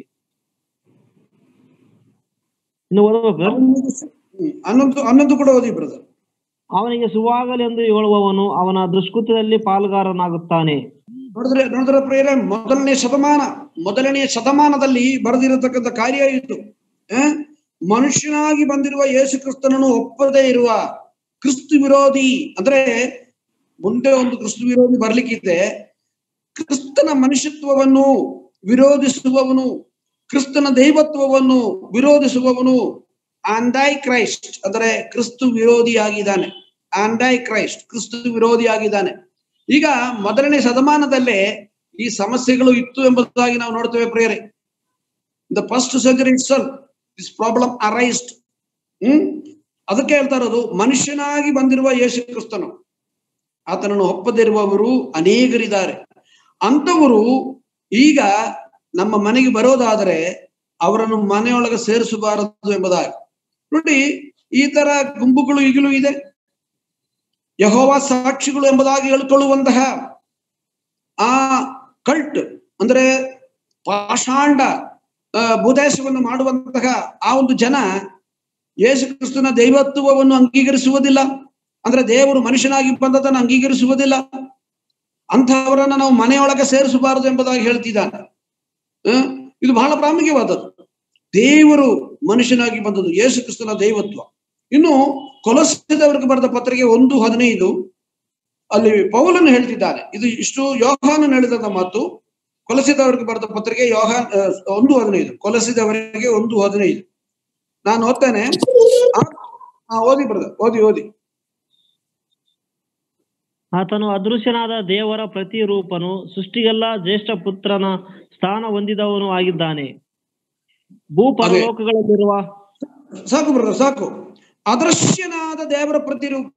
ಇನ್ನು ಓದಬೇಕು ಹ್ಮ್. ಹನ್ನೊಂದು ಹನ್ನೊಂದು ಕೂಡ ಓದಿ ಬ್ರದರ್ ಅವನಿಗೆ ಶುಭವಾಗಲಿ ಎಂದು ಹೇಳುವವನು ಅವನ ದುಷ್ಕೃತ್ಯದಲ್ಲಿ ಪಾಲ್ಗಾರನಾಗುತ್ತಾನೆ ನೋಡಿದ್ರೆ ನೋಡಿದ್ರೆ ಪ್ರೇರೆ ಮೊದಲನೇ ಶತಮಾನ ಮೊದಲನೇ ಶತಮಾನದಲ್ಲಿ ಬರೆದಿರತಕ್ಕಂಥ ಕಾರ್ಯ ಇತ್ತು ಆ? ಮನುಷ್ಯನಾಗಿ ಬಂದಿರುವ ಯೇಸು ಕ್ರಿಸ್ತನನ್ನು ಒಪ್ಪದೇ ಇರುವ ಕ್ರಿಸ್ತು ವಿರೋಧಿ ಅಂದ್ರೆ ಮುಂದೆ ಒಂದು ಕ್ರಿಸ್ತು ವಿರೋಧಿ ಬರ್ಲಿಕ್ಕಿದೆ ಕ್ರಿಸ್ತನ ಮನುಷ್ಯತ್ವವನ್ನು ವಿರೋಧಿಸುವವನು ಕ್ರಿಸ್ತನ ದೈವತ್ವವನ್ನು ವಿರೋಧಿಸುವವನು ಆಂಡೈ ಕ್ರೈಸ್ಟ್ ಅಂದ್ರೆ ಕ್ರಿಸ್ತು ವಿರೋಧಿಯಾಗಿದ್ದಾನೆ ಆಂಡೈ ಕ್ರೈಸ್ಟ್ ಕ್ರಿಸ್ತು ವಿರೋಧಿಯಾಗಿದ್ದಾನೆ ಈಗ ಮೊದಲನೇ ಶತಮಾನದಲ್ಲೇ ಈ ಸಮಸ್ಯೆಗಳು ಇತ್ತು ಎಂಬುದಾಗಿ ನಾವು ನೋಡ್ತೇವೆ ಪ್ರೇರೆ the first century it's this problem arised hmm ಅದಕ್ಕೆ ಹೇಳ್ತಾ ಇರೋದು ಮನುಷ್ಯನಾಗಿ ಬಂದಿರುವ ಯೇಸು ಕ್ರಿಸ್ತನು ಆತನನ್ನು ಒಪ್ಪದಿರುವವರು ಅನೇಕರಿದ್ದಾರೆ ಅಂಥವರು ಈಗ ನಮ್ಮ ಮನೆಗೆ ಬರೋದಾದರೆ ಅವರನ್ನು ಮನೆಯೊಳಗೆ ಸೇರಿಸಬಾರದು ಎಂಬುದಾಗಿ ನೋಡಿ ಈ ತರ ಗುಂಪುಗಳು ಈಗಲೂ ಇದೆ ಯಹೋವ ಸಾಕ್ಷಿಗಳು ಎಂಬುದಾಗಿ ಹೇಳಿಕೊಳ್ಳುವಂತಹ ಆ ಕಲ್ಟ್ ಅಂದ್ರೆ ಪಾಷಾಂಡ ಆ, ಭೂದೇಶವನ್ನು ಮಾಡುವಂತಹ ಆ ಒಂದು ಜನ ಯೇಸು ಕ್ರಿಸ್ತನ ದೈವತ್ವವನ್ನು ಅಂಗೀಕರಿಸುವುದಿಲ್ಲ ಅಂದ್ರೆ ದೇವರು ಮನುಷ್ಯನಾಗಿ ಬಂದದನ್ನು ಅಂಗೀಕರಿಸುವುದಿಲ್ಲ ಅಂಥವರನ್ನ ನಾವು ಮನೆಯೊಳಗೆ ಸೇರಿಸಬಾರದು ಎಂಬುದಾಗಿ ಹೇಳ್ತಿದ್ದಾನೆ ಆ, ಇದು ಬಹಳ ಪ್ರಾಮುಖ್ಯವಾದದ್ದು ದೇವರು ಮನುಷ್ಯನಾಗಿ ಬಂದದ್ದು ಯೇಸು ಕ್ರಿಸ್ತನ ದೈವತ್ವ ಇನ್ನು ಕೊಲಸಿದವರಿಗೆ ಬರೆದ ಪತ್ರಿಕೆ ಒಂದು ಹದಿನೈದು ಅಲ್ಲಿ ಪೌಲನು ಹೇಳ್ತಿದ್ದಾನೆ ಇದು ಇಷ್ಟು ಯೋಹಾನನು ಹೇಳಿದ ಮಾತು ಕೊಲಸಿದವರಿಗೆ ಬರೆದ ಪತ್ರಿಕೆ ಯೋಹಾನ್ ಆ, ಒಂದು ಹದಿನೈದು ಕೊಲಸಿದವರಿಗೆ ಒಂದು ಹದಿನೈದು ನಾನು ಓದ್ತೇನೆ ಆ, ಆ, ಓದಿ ಬರದ ಓದಿ ಓದಿ ಆತನು ಅದೃಶ್ಯನಾದ ದೇವರ ಪ್ರತಿರೂಪನು ಸೃಷ್ಟಿಗೆಲ್ಲ ಜ್ಯೇಷ್ಠ ಪುತ್ರನ ಸ್ಥಾನ ಹೊಂದಿದವನು ಆಗಿದ್ದಾನೆ ಭೂ ಪರಲೋಕಗಳಲ್ಲಿರುವ ಸಾಕು ಬ್ರದರ್ ಸಾಕು ಅದೃಶ್ಯನಾದ ದೇವರ ಪ್ರತಿರೂಪ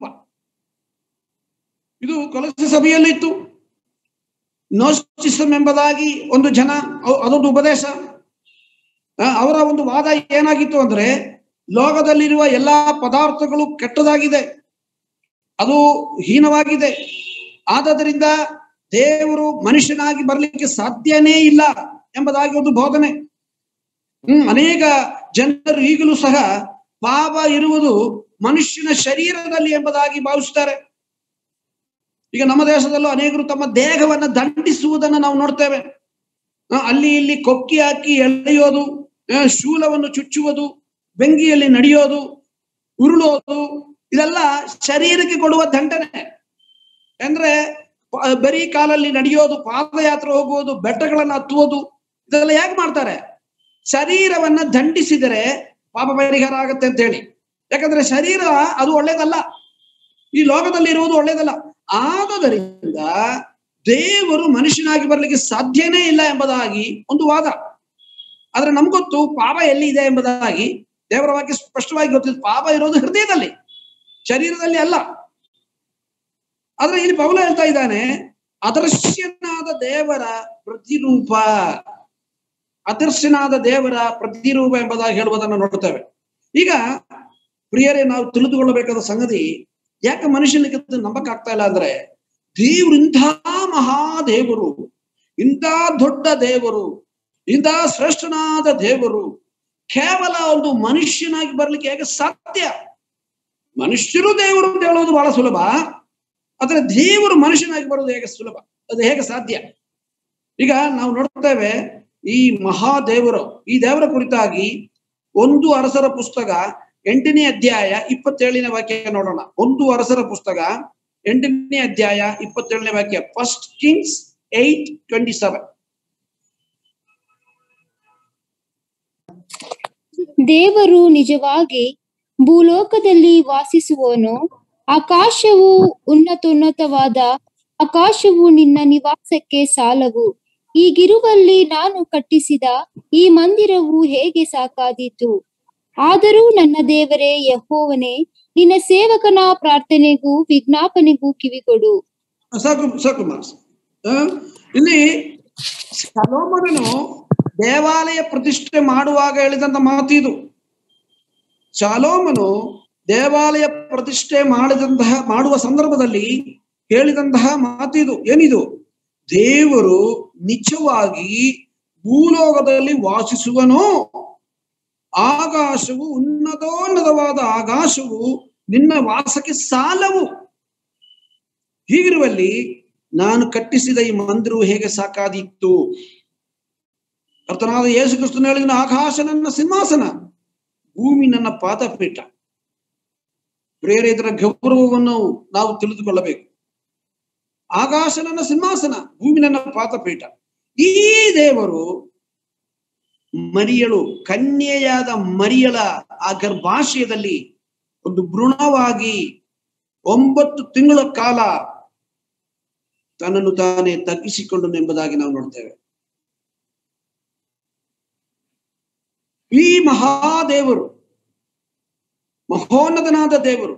ಇದು ಕೊಲಸಿ ಸಭೆಯಲ್ಲಿ ಇತ್ತು ನೋಸ್ಟಿಸಮ್ ಎಂಬುದಾಗಿ ಒಂದು ಜನ ಅವ್- ಅದೊಂದು ಉಪದೇಶ ಆ, ಅವರ ಒಂದು ವಾದ ಏನಾಗಿತ್ತು ಅಂದ್ರೆ ಲೋಕದಲ್ಲಿರುವ ಎಲ್ಲಾ ಪದಾರ್ಥಗಳು ಕೆಟ್ಟದಾಗಿದೆ ಅದು ಹೀನವಾಗಿದೆ ಆದದರಿಂದ ದೇವರು ಮನುಷ್ಯನಾಗಿ ಬರ್ಲಿಕ್ಕೆ ಸಾಧ್ಯನೇ ಇಲ್ಲ ಎಂಬುದಾಗಿ ಒಂದು ಬೋಧನೆ ಹ್ಮ್ ಅನೇಕ ಜನರು ಈಗಲೂ ಸಹ ಪಾಪ ಇರುವುದು ಮನುಷ್ಯನ ಶರೀರದಲ್ಲಿ ಎಂಬುದಾಗಿ ಭಾವಿಸ್ತಾರೆ ಈಗ ನಮ್ಮ ದೇಶದಲ್ಲೂ ಅನೇಕರು ತಮ್ಮ ದೇಹವನ್ನ ದಂಡಿಸುವುದನ್ನ ನಾವು ನೋಡ್ತೇವೆ ಆ, ಅಲ್ಲಿ ಇಲ್ಲಿ ಕೊಕ್ಕಿ ಹಾಕಿ ಎಳೆಯೋದು ಆ, ಶೂಲವನ್ನು ಚುಚ್ಚುವುದು ಬೆಂಕಿಯಲ್ಲಿ ನಡೆಯೋದು ಉರುಳೋದು ಇದೆಲ್ಲ ಶರೀರಕ್ಕೆ ಕೊಡುವ ದಂಡನೆ ಅಂದ್ರೆ ಪ- ಬರೀ ಕಾಲಲ್ಲಿ ನಡೆಯೋದು ಪಾದಯಾತ್ರೆ ಹೋಗುವುದು ಬೆಟ್ಟಗಳನ್ನ ಹತ್ತುವುದು ಇದೆಲ್ಲ ಹೇಗೆ ಮಾಡ್ತಾರೆ ಶರೀರವನ್ನ ದಂಡಿಸಿದರೆ ಪಾಪ ಪರಿಹಾರ ಆಗತ್ತೆ ಅಂತ ಹೇಳಿ ಯಾಕಂದ್ರೆ ಶರೀರ ಅದು ಒಳ್ಳೇದಲ್ಲ ಈ ಲೋಕದಲ್ಲಿ ಇರುವುದು ಒಳ್ಳೇದಲ್ಲ ಆದದರಿಂದ ದೇವರು ಮನುಷ್ಯನಾಗಿ ಬರ್ಲಿಕ್ಕೆ ಸಾಧ್ಯನೇ ಇಲ್ಲ ಎಂಬುದಾಗಿ ಒಂದು ವಾದ ಆದ್ರೆ ನಮ್ಗೊತ್ತು ಪಾಪ ಎಲ್ಲಿ ಇದೆ ಎಂಬುದಾಗಿ ದೇವರ ವಾಕ್ಯ ಸ್ಪಷ್ಟವಾಗಿ ಗೊತ್ತಿದೆ ಪಾಪ ಇರೋದು ಹೃದಯದಲ್ಲಿ ಶರೀರದಲ್ಲಿ ಅಲ್ಲ ಆದ್ರೆ ಇಲ್ಲಿ ಪೌಲ ಹೇಳ್ತಾ ಇದ್ದಾನೆ ಅದೃಶ್ಯನಾದ ದೇವರ ಪ್ರತಿರೂಪ ಅದರ್ಶನಾದ ದೇವರ ಪ್ರತಿರೂಪ ಎಂಬುದಾಗಿ ಹೇಳುವುದನ್ನು ನೋಡ್ತೇವೆ ಈಗ ಪ್ರಿಯರೇ ನಾವು ತಿಳಿದುಕೊಳ್ಳಬೇಕಾದ ಸಂಗತಿ ಯಾಕೆ ಮನುಷ್ಯನಿಗೆ ಅದು ನಂಬಕ್ಕಾಗ್ತಾ ಇಲ್ಲ ಅಂದ್ರೆ ದೇವ್ರು ಇಂಥ ಮಹಾದೇವರು ಇಂಥ ದೊಡ್ಡ ದೇವರು ಇಂಥ ಶ್ರೇಷ್ಠನಾದ ದೇವರು ಕೇವಲ ಒಂದು ಮನುಷ್ಯನಾಗಿ ಬರ್ಲಿಕ್ಕೆ ಹೇಗೆ ಸಾಧ್ಯ ಮನುಷ್ಯರು ದೇವರು ಅಂತ ಹೇಳೋದು ಬಹಳ ಸುಲಭ ಆದ್ರೆ ದೇವರು ಮನುಷ್ಯನಾಗಿ ಬರೋದು ಹೇಗೆ ಸುಲಭ ಅದು ಹೇಗೆ ಸಾಧ್ಯ ಈಗ ನಾವು ನೋಡ್ತೇವೆ ಈ ಮಹಾದೇವರು ಈ ದೇವರ ಕುರಿತಾಗಿ ಒಂದು ಅರಸರ ಪುಸ್ತಕ ಎಂಟನೇ ಅಧ್ಯಾಯ ಇಪ್ಪತ್ತೇಳನೇ ವಾಕ್ಯ ನೋಡೋಣ ಒಂದು ಅರಸರ ಪುಸ್ತಕ ಎಂಟನೇ ಅಧ್ಯಾಯ ಇಪ್ಪತ್ತೇಳನೇ ವಾಕ್ಯ first Kings eight twenty seven ದೇವರು ನಿಜವಾಗಿ ಭೂಲೋಕದಲ್ಲಿ ವಾಸಿಸುವವನು ಆಕಾಶವು ಉನ್ನತೋನ್ನತವಾದ ಆಕಾಶವು ನಿನ್ನ ನಿವಾಸಕ್ಕೆ ಸಾಲವು ಈಗಿರುವಲ್ಲಿ ನಾನು ಕಟ್ಟಿಸಿದ ಈ ಮಂದಿರವು ಹೇಗೆ ಸಾಕಾದೀತು ಆದರೂ ನನ್ನ ದೇವರೇ ಯಹೋವನೇ ನಿನ್ನ ಸೇವಕನ ಪ್ರಾರ್ಥನೆಗೂ ವಿಜ್ಞಾಪನೆಗೂ ಕಿವಿಗೊಡು ಸಾಕು ಸಾಕು ಮಾರ್ಕ್ಸ್ ಆ, ಇಲ್ಲಿ ಸಲೋಮನನು ದೇವಾಲಯ ಪ್ರತಿಷ್ಠೆ ಮಾಡುವಾಗ ಹೇಳಿದಂತ ಮಾತು ಇದು ಶಾಲೋಮನು ದೇವಾಲಯ ಪ್ರತಿಷ್ಠೆ ಮಾಡಿದಂತಹ ಮಾಡುವ ಸಂದರ್ಭದಲ್ಲಿ ಹೇಳಿದಂತಹ ಮಾತಿದು ಏನಿದು ದೇವರು ನಿಜವಾಗಿ ಭೂಲೋಕದಲ್ಲಿ ವಾಸಿಸುವನೋ ಆಕಾಶವು ಉನ್ನತೋನ್ನತವಾದ ಆಕಾಶವು ನಿನ್ನ ವಾಸಕ್ಕೆ ಸಾಲವು ಹೀಗಿರುವಲ್ಲಿ ನಾನು ಕಟ್ಟಿಸಿದ ಈ ಮಂದಿರವು ಹೇಗೆ ಸಾಕಾದಿತ್ತು ಕರ್ತನಾದ ಯೇಸು ಕ್ರಿಸ್ತನು ಹೇಳಿದ ಆಕಾಶ ನನ್ನ ಸಿಂಹಾಸನ ಭೂಮಿ ನನ್ನ ಪಾದಪೀಠ ಪ್ರೇರೆ ಇದರ ಗೌರವವನ್ನು ನಾವು ತಿಳಿದುಕೊಳ್ಳಬೇಕು ಆಕಾಶ ನನ್ನ ಸಿಂಹಾಸನ ಭೂಮಿ ನನ್ನ ಪಾದಪೀಠ ಈ ದೇವರು ಮರಿಯಳು ಕನ್ಯೆಯಾದ ಮರಿಯಳ ಆ ಗರ್ಭಾಶಯದಲ್ಲಿ ಒಂದು ಭ್ರೂಣವಾಗಿ ಒಂಬತ್ತು ತಿಂಗಳ ಕಾಲ ತನ್ನನ್ನು ತಾನೇ ತಗ್ಗಿಸಿಕೊಂಡನು ಎಂಬುದಾಗಿ ನಾವು ನೋಡ್ತೇವೆ ಈ ಮಹಾದೇವರು ಮಹೋನ್ನತನಾದ ದೇವರು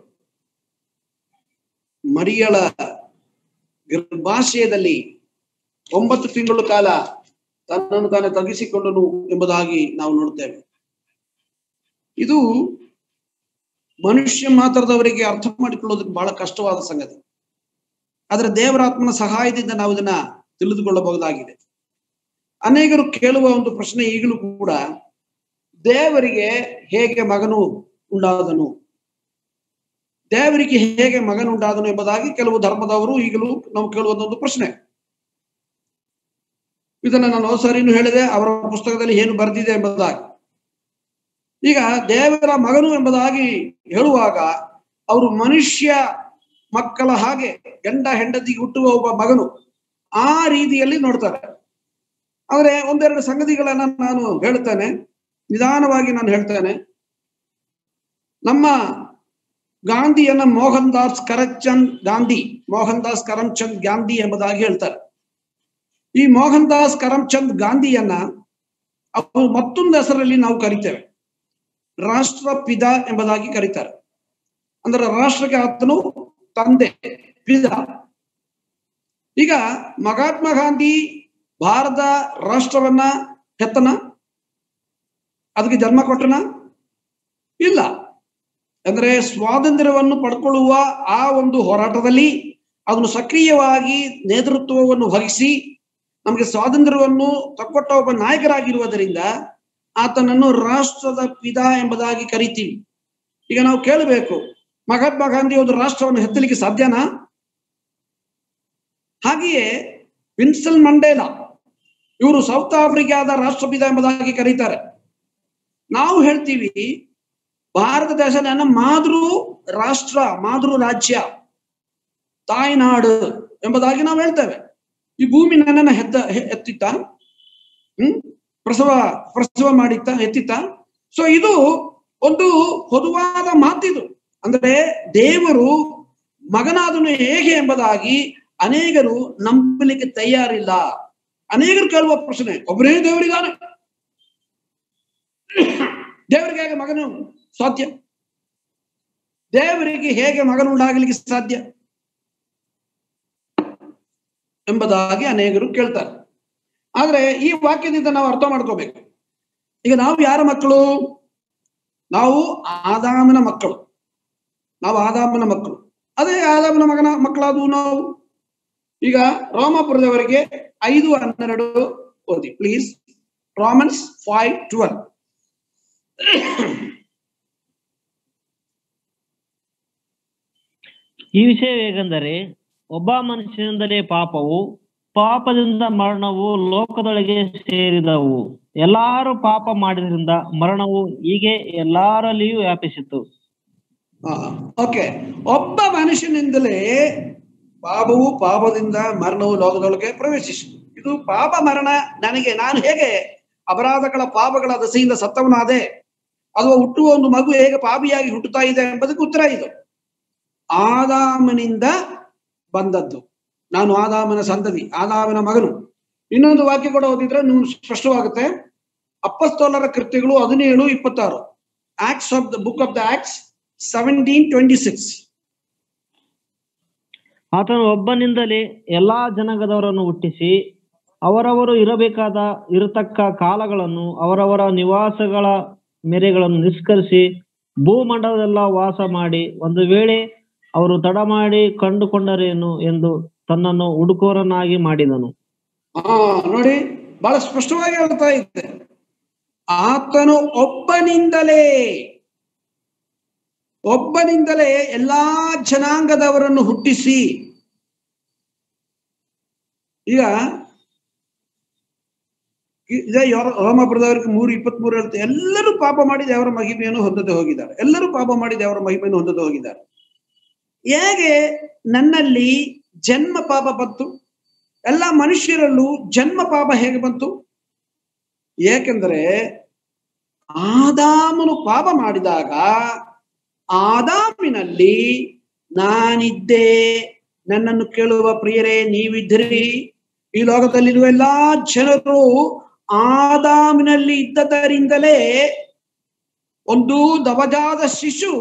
ಮರಿಯಳ ಗರ್ಭಾಶಯದಲ್ಲಿ ಒಂಬತ್ತು ತಿಂಗಳು ಕಾಲ ತನ್ನನ್ನು ತಾನೇ ತಗ್ಗಿಸಿಕೊಂಡನು ಎಂಬುದಾಗಿ ನಾವು ನೋಡ್ತೇವೆ ಇದು ಮನುಷ್ಯ ಮಾತ್ರದವರಿಗೆ ಅರ್ಥ ಮಾಡಿಕೊಳ್ಳೋದಕ್ಕೆ ಬಹಳ ಕಷ್ಟವಾದ ಸಂಗತಿ ಆದರೆ ದೇವರಾತ್ಮನ ಸಹಾಯದಿಂದ ನಾವು ಇದನ್ನ ತಿಳಿದುಕೊಳ್ಳಬಹುದಾಗಿದೆ ಅನೇಕರು ಕೇಳುವ ಒಂದು ಪ್ರಶ್ನೆ ಈಗಲೂ ಕೂಡ ದೇವರಿಗೆ ಹೇಗೆ ಮಗನು ಉಂಟಾದನು ದೇವರಿಗೆ ಹೇಗೆ ಮಗನುಂಟಾದನು ಎಂಬುದಾಗಿ ಕೆಲವು ಧರ್ಮದವರು ಈಗಲೂ ನಾವು ಕೇಳುವಂತ ಒಂದು ಪ್ರಶ್ನೆ ಇದನ್ನ ನಾನು ಹೋದ ಸಾರಿನೂ ಹೇಳಿದೆ ಅವರ ಪುಸ್ತಕದಲ್ಲಿ ಏನು ಬರೆದಿದೆ ಎಂಬುದಾಗಿ ಈಗ ದೇವರ ಮಗನು ಎಂಬುದಾಗಿ ಹೇಳುವಾಗ ಅವರು ಮನುಷ್ಯ ಮಕ್ಕಳ ಹಾಗೆ ಗಂಡ ಹೆಂಡತಿಗೆ ಹುಟ್ಟುವ ಒಬ್ಬ ಮಗನು ಆ ರೀತಿಯಲ್ಲಿ ನೋಡ್ತಾರೆ ಆದ್ರೆ ಒಂದೆರಡು ಸಂಗತಿಗಳನ್ನ ನಾನು ಹೇಳ್ತೇನೆ ನಿಧಾನವಾಗಿ ನಾನು ಹೇಳ್ತೇನೆ ನಮ್ಮ ಗಾಂಧಿಯನ್ನ ಮೋಹನ್ ದಾಸ್ ಕರಮ್ಚಂದ್ ಗಾಂಧಿ ಮೋಹನ್ ದಾಸ್ ಕರಮ್ಚಂದ್ ಗಾಂಧಿ ಎಂಬುದಾಗಿ ಹೇಳ್ತಾರೆ ಈ ಮೋಹನ್ ದಾಸ್ ಕರಮ್ಚಂದ್ ಗಾಂಧಿಯನ್ನ ಅವರು ಮತ್ತೊಂದು ಹೆಸರಲ್ಲಿ ನಾವು ಕರಿತೇವೆ ರಾಷ್ಟ್ರಪಿತ ಎಂಬುದಾಗಿ ಕರೀತಾರೆ ಅಂದ್ರೆ ರಾಷ್ಟ್ರಕ್ಕೆ ಆತನು ತಂದೆ ಪಿತ ಈಗ ಮಹಾತ್ಮ ಗಾಂಧಿ ಭಾರತ ರಾಷ್ಟ್ರವನ್ನ ಹೆತ್ತನ ಅದಕ್ಕೆ ಜನ್ಮ ಕೊಟ್ಟನ ಇಲ್ಲ ಅಂದ್ರೆ ಸ್ವಾತಂತ್ರ್ಯವನ್ನು ಪಡ್ಕೊಳ್ಳುವ ಆ ಒಂದು ಹೋರಾಟದಲ್ಲಿ ಅದನ್ನು ಸಕ್ರಿಯವಾಗಿ ನೇತೃತ್ವವನ್ನು ವಹಿಸಿ ನಮಗೆ ಸ್ವಾತಂತ್ರ್ಯವನ್ನು ತಕ್ಕೊಟ್ಟ ಒಬ್ಬ ನಾಯಕರಾಗಿರುವುದರಿಂದ ಆತನನ್ನು ರಾಷ್ಟ್ರದ ಪಿತ ಎಂಬುದಾಗಿ ಕರಿತೀವಿ ಈಗ ನಾವು ಕೇಳಬೇಕು ಮಹಾತ್ಮ ಗಾಂಧಿ ಒಂದು ರಾಷ್ಟ್ರವನ್ನು ಹೆತ್ತಲಿಕ್ಕೆ ಸಾಧ್ಯನಾ ಹಾಗೆಯೇ ವಿನ್ಸಲ್ ಮಂಡೇಲಾ ಇವರು ಸೌತ್ ಆಫ್ರಿಕಾದ ರಾಷ್ಟ್ರಪಿತ ಎಂಬುದಾಗಿ ಕರೀತಾರೆ ನಾವು ಹೇಳ್ತೀವಿ ಭಾರತ ದೇಶ ನನ್ನ ಮಾತೃ ರಾಷ್ಟ್ರ ಮಾತೃ ರಾಜ್ಯ ತಾಯ್ನಾಡು ಎಂಬುದಾಗಿ ನಾವು ಹೇಳ್ತೇವೆ ಈ ಭೂಮಿ ನನ್ನನ್ನ ಹೆತ್ತ ಹೆ- ಎತ್ತಿತ್ತ ಹ್ಮ್ ಪ್ರಸವ ಪ್ರಸವ ಮಾಡಿತ್ತ ಎತ್ತಿತ್ತ ಸೊ ಇದು ಒಂದು ಹೊದುವಾದ ಮಾತಿದು ಅಂದ್ರೆ ದೇವರು ಮಗನಾದನು ಹೇಗೆ ಎಂಬುದಾಗಿ ಅನೇಕರು ನಂಬಲಿಕ್ಕೆ ತಯಾರಿಲ್ಲ ಅನೇಕರು ಕೇಳುವ ಪ್ರಶ್ನೆ ಒಬ್ಬರೇ ದೇವರಿದ್ದಾನೆ ದೇವರಿಗೆ ಹೇಗೆ ಮಗನು ಸಾಧ್ಯ ದೇವರಿಗೆ ಹೇಗೆ ಮಗನುಂಟಾಗಲಿಕ್ಕೆ ಸಾಧ್ಯ ಎಂಬುದಾಗಿ ಅನೇಕರು ಕೇಳ್ತಾರೆ ಆದ್ರೆ ಈ ವಾಕ್ಯದಿಂದ ನಾವು ಅರ್ಥ ಮಾಡ್ಕೋಬೇಕು ಈಗ ನಾವು ಯಾರ ಮಕ್ಕಳು ನಾವು ಆದಾಮನ ಮಕ್ಕಳು ನಾವು ಆದಾಮನ ಮಕ್ಕಳು ಅದೇ ಆದಾಮನ ಮಗನ ಮಕ್ಕಳಾದವು ನಾವು ಈಗ ರೋಮಾಪುರದವರಿಗೆ ಐದು ಹನ್ನೆರಡು ಓದಿ ಪ್ಲೀಸ್ ರಾಮನ್ಸ್ ಫೈವ್ ಟ್ವೆಲ್ ಈ ವಿಷಯ ಹೇಗೆಂದರೆ ಒಬ್ಬ ಮನುಷ್ಯನಿಂದಲೇ ಪಾಪವು ಪಾಪದಿಂದ ಮರಣವು ಲೋಕದೊಳಗೆ ಸೇರಿದವು ಎಲ್ಲಾರು ಪಾಪ ಮಾಡಿದ್ರಿಂದ ಮರಣವು ಹೀಗೆ ಎಲ್ಲರಲ್ಲಿಯೂ ವ್ಯಾಪಿಸಿತು ಓಕೆ ಒಬ್ಬ ಮನುಷ್ಯನಿಂದಲೇ ಪಾಪವು ಪಾಪದಿಂದ ಮರಣವು ಲೋಕದೊಳಗೆ ಪ್ರವೇಶಿಸಿತು ಇದು ಪಾಪ ಮರಣ ನನಗೆ ನಾನು ಹೇಗೆ ಅಪರಾಧಗಳ ಪಾಪಗಳ ದಸೆಯಿಂದ ಸತ್ತವನಾದೆ ಅಥವಾ ಹುಟ್ಟುವ ಒಂದು ಮಗು ಹೇಗೆ ಪಾಪಿಯಾಗಿ ಹುಟ್ಟುತ್ತಾ ಇದೆ ಎಂಬುದಕ್ಕೆ ಉತ್ತರ ಇದು ಆದಾಮನಿಂದ ಬಂದದ್ದು ನಾನು ಆದಾಮನ ಸಂತತಿ ಆದಾಮನ ಮಗನು ಇನ್ನೊಂದು ವಾಕ್ಯ ಕೂಡ ಓದಿದ್ರೆ ನೀವು ಸ್ಪಷ್ಟವಾಗುತ್ತೆ ಅಪ್ಪಸ್ತೋಲರ ಕೃತ್ಯಗಳು ಹದಿನೇಳು ಇಪ್ಪತ್ತಾರು Acts of the book of the Acts seventeen twenty six ಆತನು ಒಬ್ಬನಿಂದಲೇ ಎಲ್ಲಾ ಜನಾಂಗದವರನ್ನು ಹುಟ್ಟಿಸಿ ಅವರವರು ಇರಬೇಕಾದ ಇರತಕ್ಕ ಕಾಲಗಳನ್ನು ಅವರವರ ನಿವಾಸಗಳ ಮೇರೆಗಳನ್ನು ನಿಷ್ಕರಿಸಿ ಭೂಮಂಡಲದೆಲ್ಲ ವಾಸ ಮಾಡಿ ಒಂದು ವೇಳೆ ಅವರು ತಡ ಮಾಡಿ ಕಂಡುಕೊಂಡರೇನು ಎಂದು ತನ್ನನ್ನು ಹುಡುಕೋರನ್ನಾಗಿ ಮಾಡಿದನು ಹಾ ನೋಡಿ ಬಹಳ ಸ್ಪಷ್ಟವಾಗಿ ಹೇಳ್ತಾ ಇದೆ ಆತನು ಒಬ್ಬನಿಂದಲೇ ಒಬ್ಬನಿಂದಲೇ ಎಲ್ಲಾ ಜನಾಂಗದವರನ್ನು ಹುಟ್ಟಿಸಿ ಈಗ ಇದೇ ರೋಮಪುರದವರಿಗೆ ಮೂರು ಇಪ್ಪತ್ತ್ ಮೂರು ಹೇಳ್ತಾರೆ ಎಲ್ಲರೂ ಪಾಪ ಮಾಡಿ ದೇವರ ಮಹಿಮೆಯನ್ನು ಹೊಂದದೆ ಹೋಗಿದ್ದಾರೆ ಎಲ್ಲರೂ ಪಾಪ ಮಾಡಿ ದೇವರ ಮಹಿಮೆಯನ್ನು ಹೊಂದದೆ ಹೋಗಿದ್ದಾರೆ ಹೇಗೆ ನನ್ನಲ್ಲಿ ಜನ್ಮ ಪಾಪ ಬಂತು ಎಲ್ಲ ಮನುಷ್ಯರಲ್ಲೂ ಜನ್ಮ ಪಾಪ ಹೇಗೆ ಬಂತು ಏಕೆಂದರೆ ಆದಾಮನು ಪಾಪ ಮಾಡಿದಾಗ ಆದಾಮಿನಲ್ಲಿ ನಾನಿದ್ದೆ ನನ್ನನ್ನು ಕೇಳುವ ಪ್ರಿಯರೇ ನೀವಿದ್ದಿರಿ ಈ ಲೋಕದಲ್ಲಿರುವ ಎಲ್ಲಾ ಜನರು ಆದಾಮಿನಲ್ಲಿ ಇದ್ದದರಿಂದಲೇ ಒಂದು ನವಜಾದ ಶಿಶು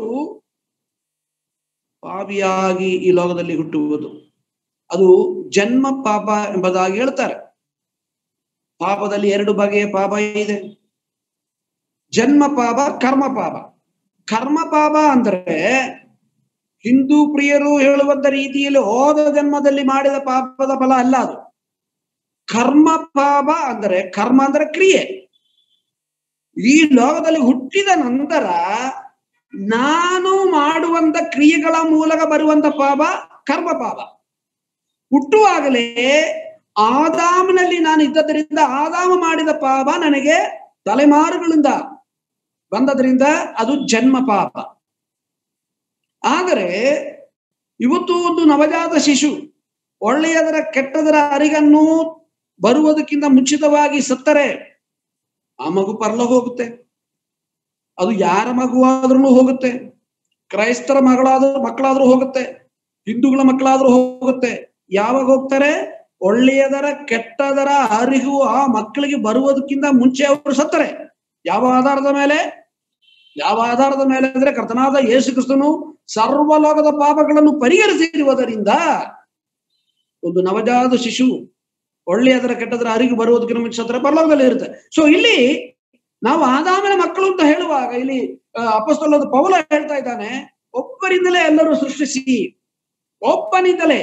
ಪಾಪಿಯಾಗಿ ಈ ಲೋಕದಲ್ಲಿ ಹುಟ್ಟುವುದು ಅದು ಜನ್ಮ ಪಾಪ ಎಂಬುದಾಗಿ ಹೇಳ್ತಾರೆ ಪಾಪದಲ್ಲಿ ಎರಡು ಬಗೆಯ ಪಾಪ ಇದೆ ಜನ್ಮ ಪಾಪ ಕರ್ಮ ಪಾಪ ಕರ್ಮ ಪಾಪ ಅಂದ್ರೆ ಹಿಂದೂ ಪ್ರಿಯರು ಹೇಳುವಂತ ರೀತಿಯಲ್ಲಿ ಹೋದ ಜನ್ಮದಲ್ಲಿ ಮಾಡಿದ ಪಾಪದ ಫಲ ಅಲ್ಲ ಅದು ಕರ್ಮ ಪಾಪ ಅಂದ್ರೆ ಕರ್ಮ ಅಂದ್ರೆ ಕ್ರಿಯೆ ಈ ಲೋಕದಲ್ಲಿ ಹುಟ್ಟಿದ ನಂತರ ನಾನು ಮಾಡುವಂತ ಕ್ರಿಯೆಗಳ ಮೂಲಕ ಬರುವಂತ ಪಾಪ ಕರ್ಮ ಪಾಪ ಹುಟ್ಟುವಾಗಲೇ ಆದಾಮನಲ್ಲಿ ನಾನು ಇದ್ದದರಿಂದ ಆದಾಮ ಮಾಡಿದ ಪಾಪ ನನಗೆ ತಲೆಮಾರುಗಳಿಂದ ಬಂದದ್ರಿಂದ ಅದು ಜನ್ಮ ಪಾಪ ಆದರೆ ಇವತ್ತು ಒಂದು ನವಜಾತ ಶಿಶು ಒಳ್ಳೆಯದರ ಕೆಟ್ಟದರ ಅರಿಗನ್ನು ಬರುವುದಕ್ಕಿಂತ ಮುಂಚಿತವಾಗಿ ಸತ್ತರೆ ಆ ಮಗು ಪರ್ಲ ಹೋಗುತ್ತೆ ಅದು ಯಾರ ಮಗುವಾದ್ರೂ ಹೋಗುತ್ತೆ ಕ್ರೈಸ್ತರ ಮಗಳಾದ್ರೂ ಮಕ್ಕಳಾದ್ರೂ ಹೋಗುತ್ತೆ ಹಿಂದೂಗಳ ಮಕ್ಕಳಾದ್ರೂ ಹೋಗುತ್ತೆ ಯಾವಾಗ ಹೋಗ್ತಾರೆ ಒಳ್ಳೆಯದರ ಕೆಟ್ಟದರ ಅರಿವು ಆ ಮಕ್ಕಳಿಗೆ ಬರುವುದಕ್ಕಿಂತ ಮುಂಚೆ ಅವರು ಸತ್ತರೆ ಯಾವ ಆಧಾರದ ಮೇಲೆ ಯಾವ ಆಧಾರದ ಮೇಲೆ ಅಂದ್ರೆ ಕರ್ತನಾದ ಯೇಸು ಕ್ರಿಸ್ತನು ಸರ್ವಲೋಕದ ಪಾಪಗಳನ್ನು ಪರಿಹರಿಸಿರುವುದರಿಂದ ಒಂದು ನವಜಾತ ಶಿಶು ಒಳ್ಳೆಯದರ ಕೆಟ್ಟದರ ಅರಿವು ಬರುವುದಕ್ಕಿಂತ ಮುಂಚೆ ಸತ್ತರೆ ಪರಲೋಕದಲ್ಲಿ ಇರುತ್ತೆ ಸೊ ಇಲ್ಲಿ ನಾವು ಆದಾಮನ ಮಕ್ಕಳು ಅಂತ ಹೇಳುವಾಗ ಇಲ್ಲಿ ಅಪಸ್ತಲದ ಪೌಲ ಹೇಳ್ತಾ ಇದ್ದಾನೆ ಒಬ್ಬರಿಂದಲೇ ಎಲ್ಲರೂ ಸೃಷ್ಟಿಸಿ ಒಬ್ಬನಿಂದಲೇ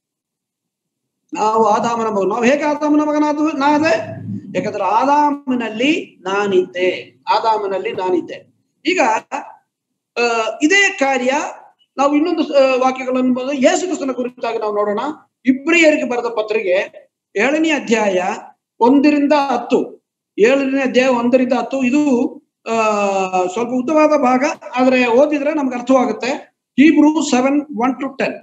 ನಾವು ಆದಾಮನ ಮಗು ನಾವು ಹೇಗೆ ಆದಾಮನ ಮಗನಾದ ನಾದೆ ಯಾಕಂದ್ರೆ ಆದಾಮನಲ್ಲಿ ನಾನಿದ್ದೆ ಆದಾಮನಲ್ಲಿ ನಾನಿದ್ದೆ ಈಗ ಆ ಇದೇ ಕಾರ್ಯ ನಾವು ಇನ್ನೊಂದು ವಾಕ್ಯಗಳನ್ನು ಯೇಸು ಕ್ರಿಸ್ತನ ಕುರಿತಾಗಿ ನಾವು ನೋಡೋಣ ಇಬ್ರಿಯರಿಗೆ ಬರೆದ ಪತ್ರಿಕೆ ಏಳನೇ ಅಧ್ಯಾಯ ಒಂದರಿಂದ ಹತ್ತು ಏಳನೇ ಅಧ್ಯಾಯ ಒಂದರಿಂದ ಹತ್ತು ಇದು ಆ ಸ್ವಲ್ಪ ಉದ್ದವಾದ ಭಾಗ ಆದ್ರೆ ಓದಿದ್ರೆ ನಮ್ಗೆ ಅರ್ಥವಾಗುತ್ತೆ Hebrews seven one to ten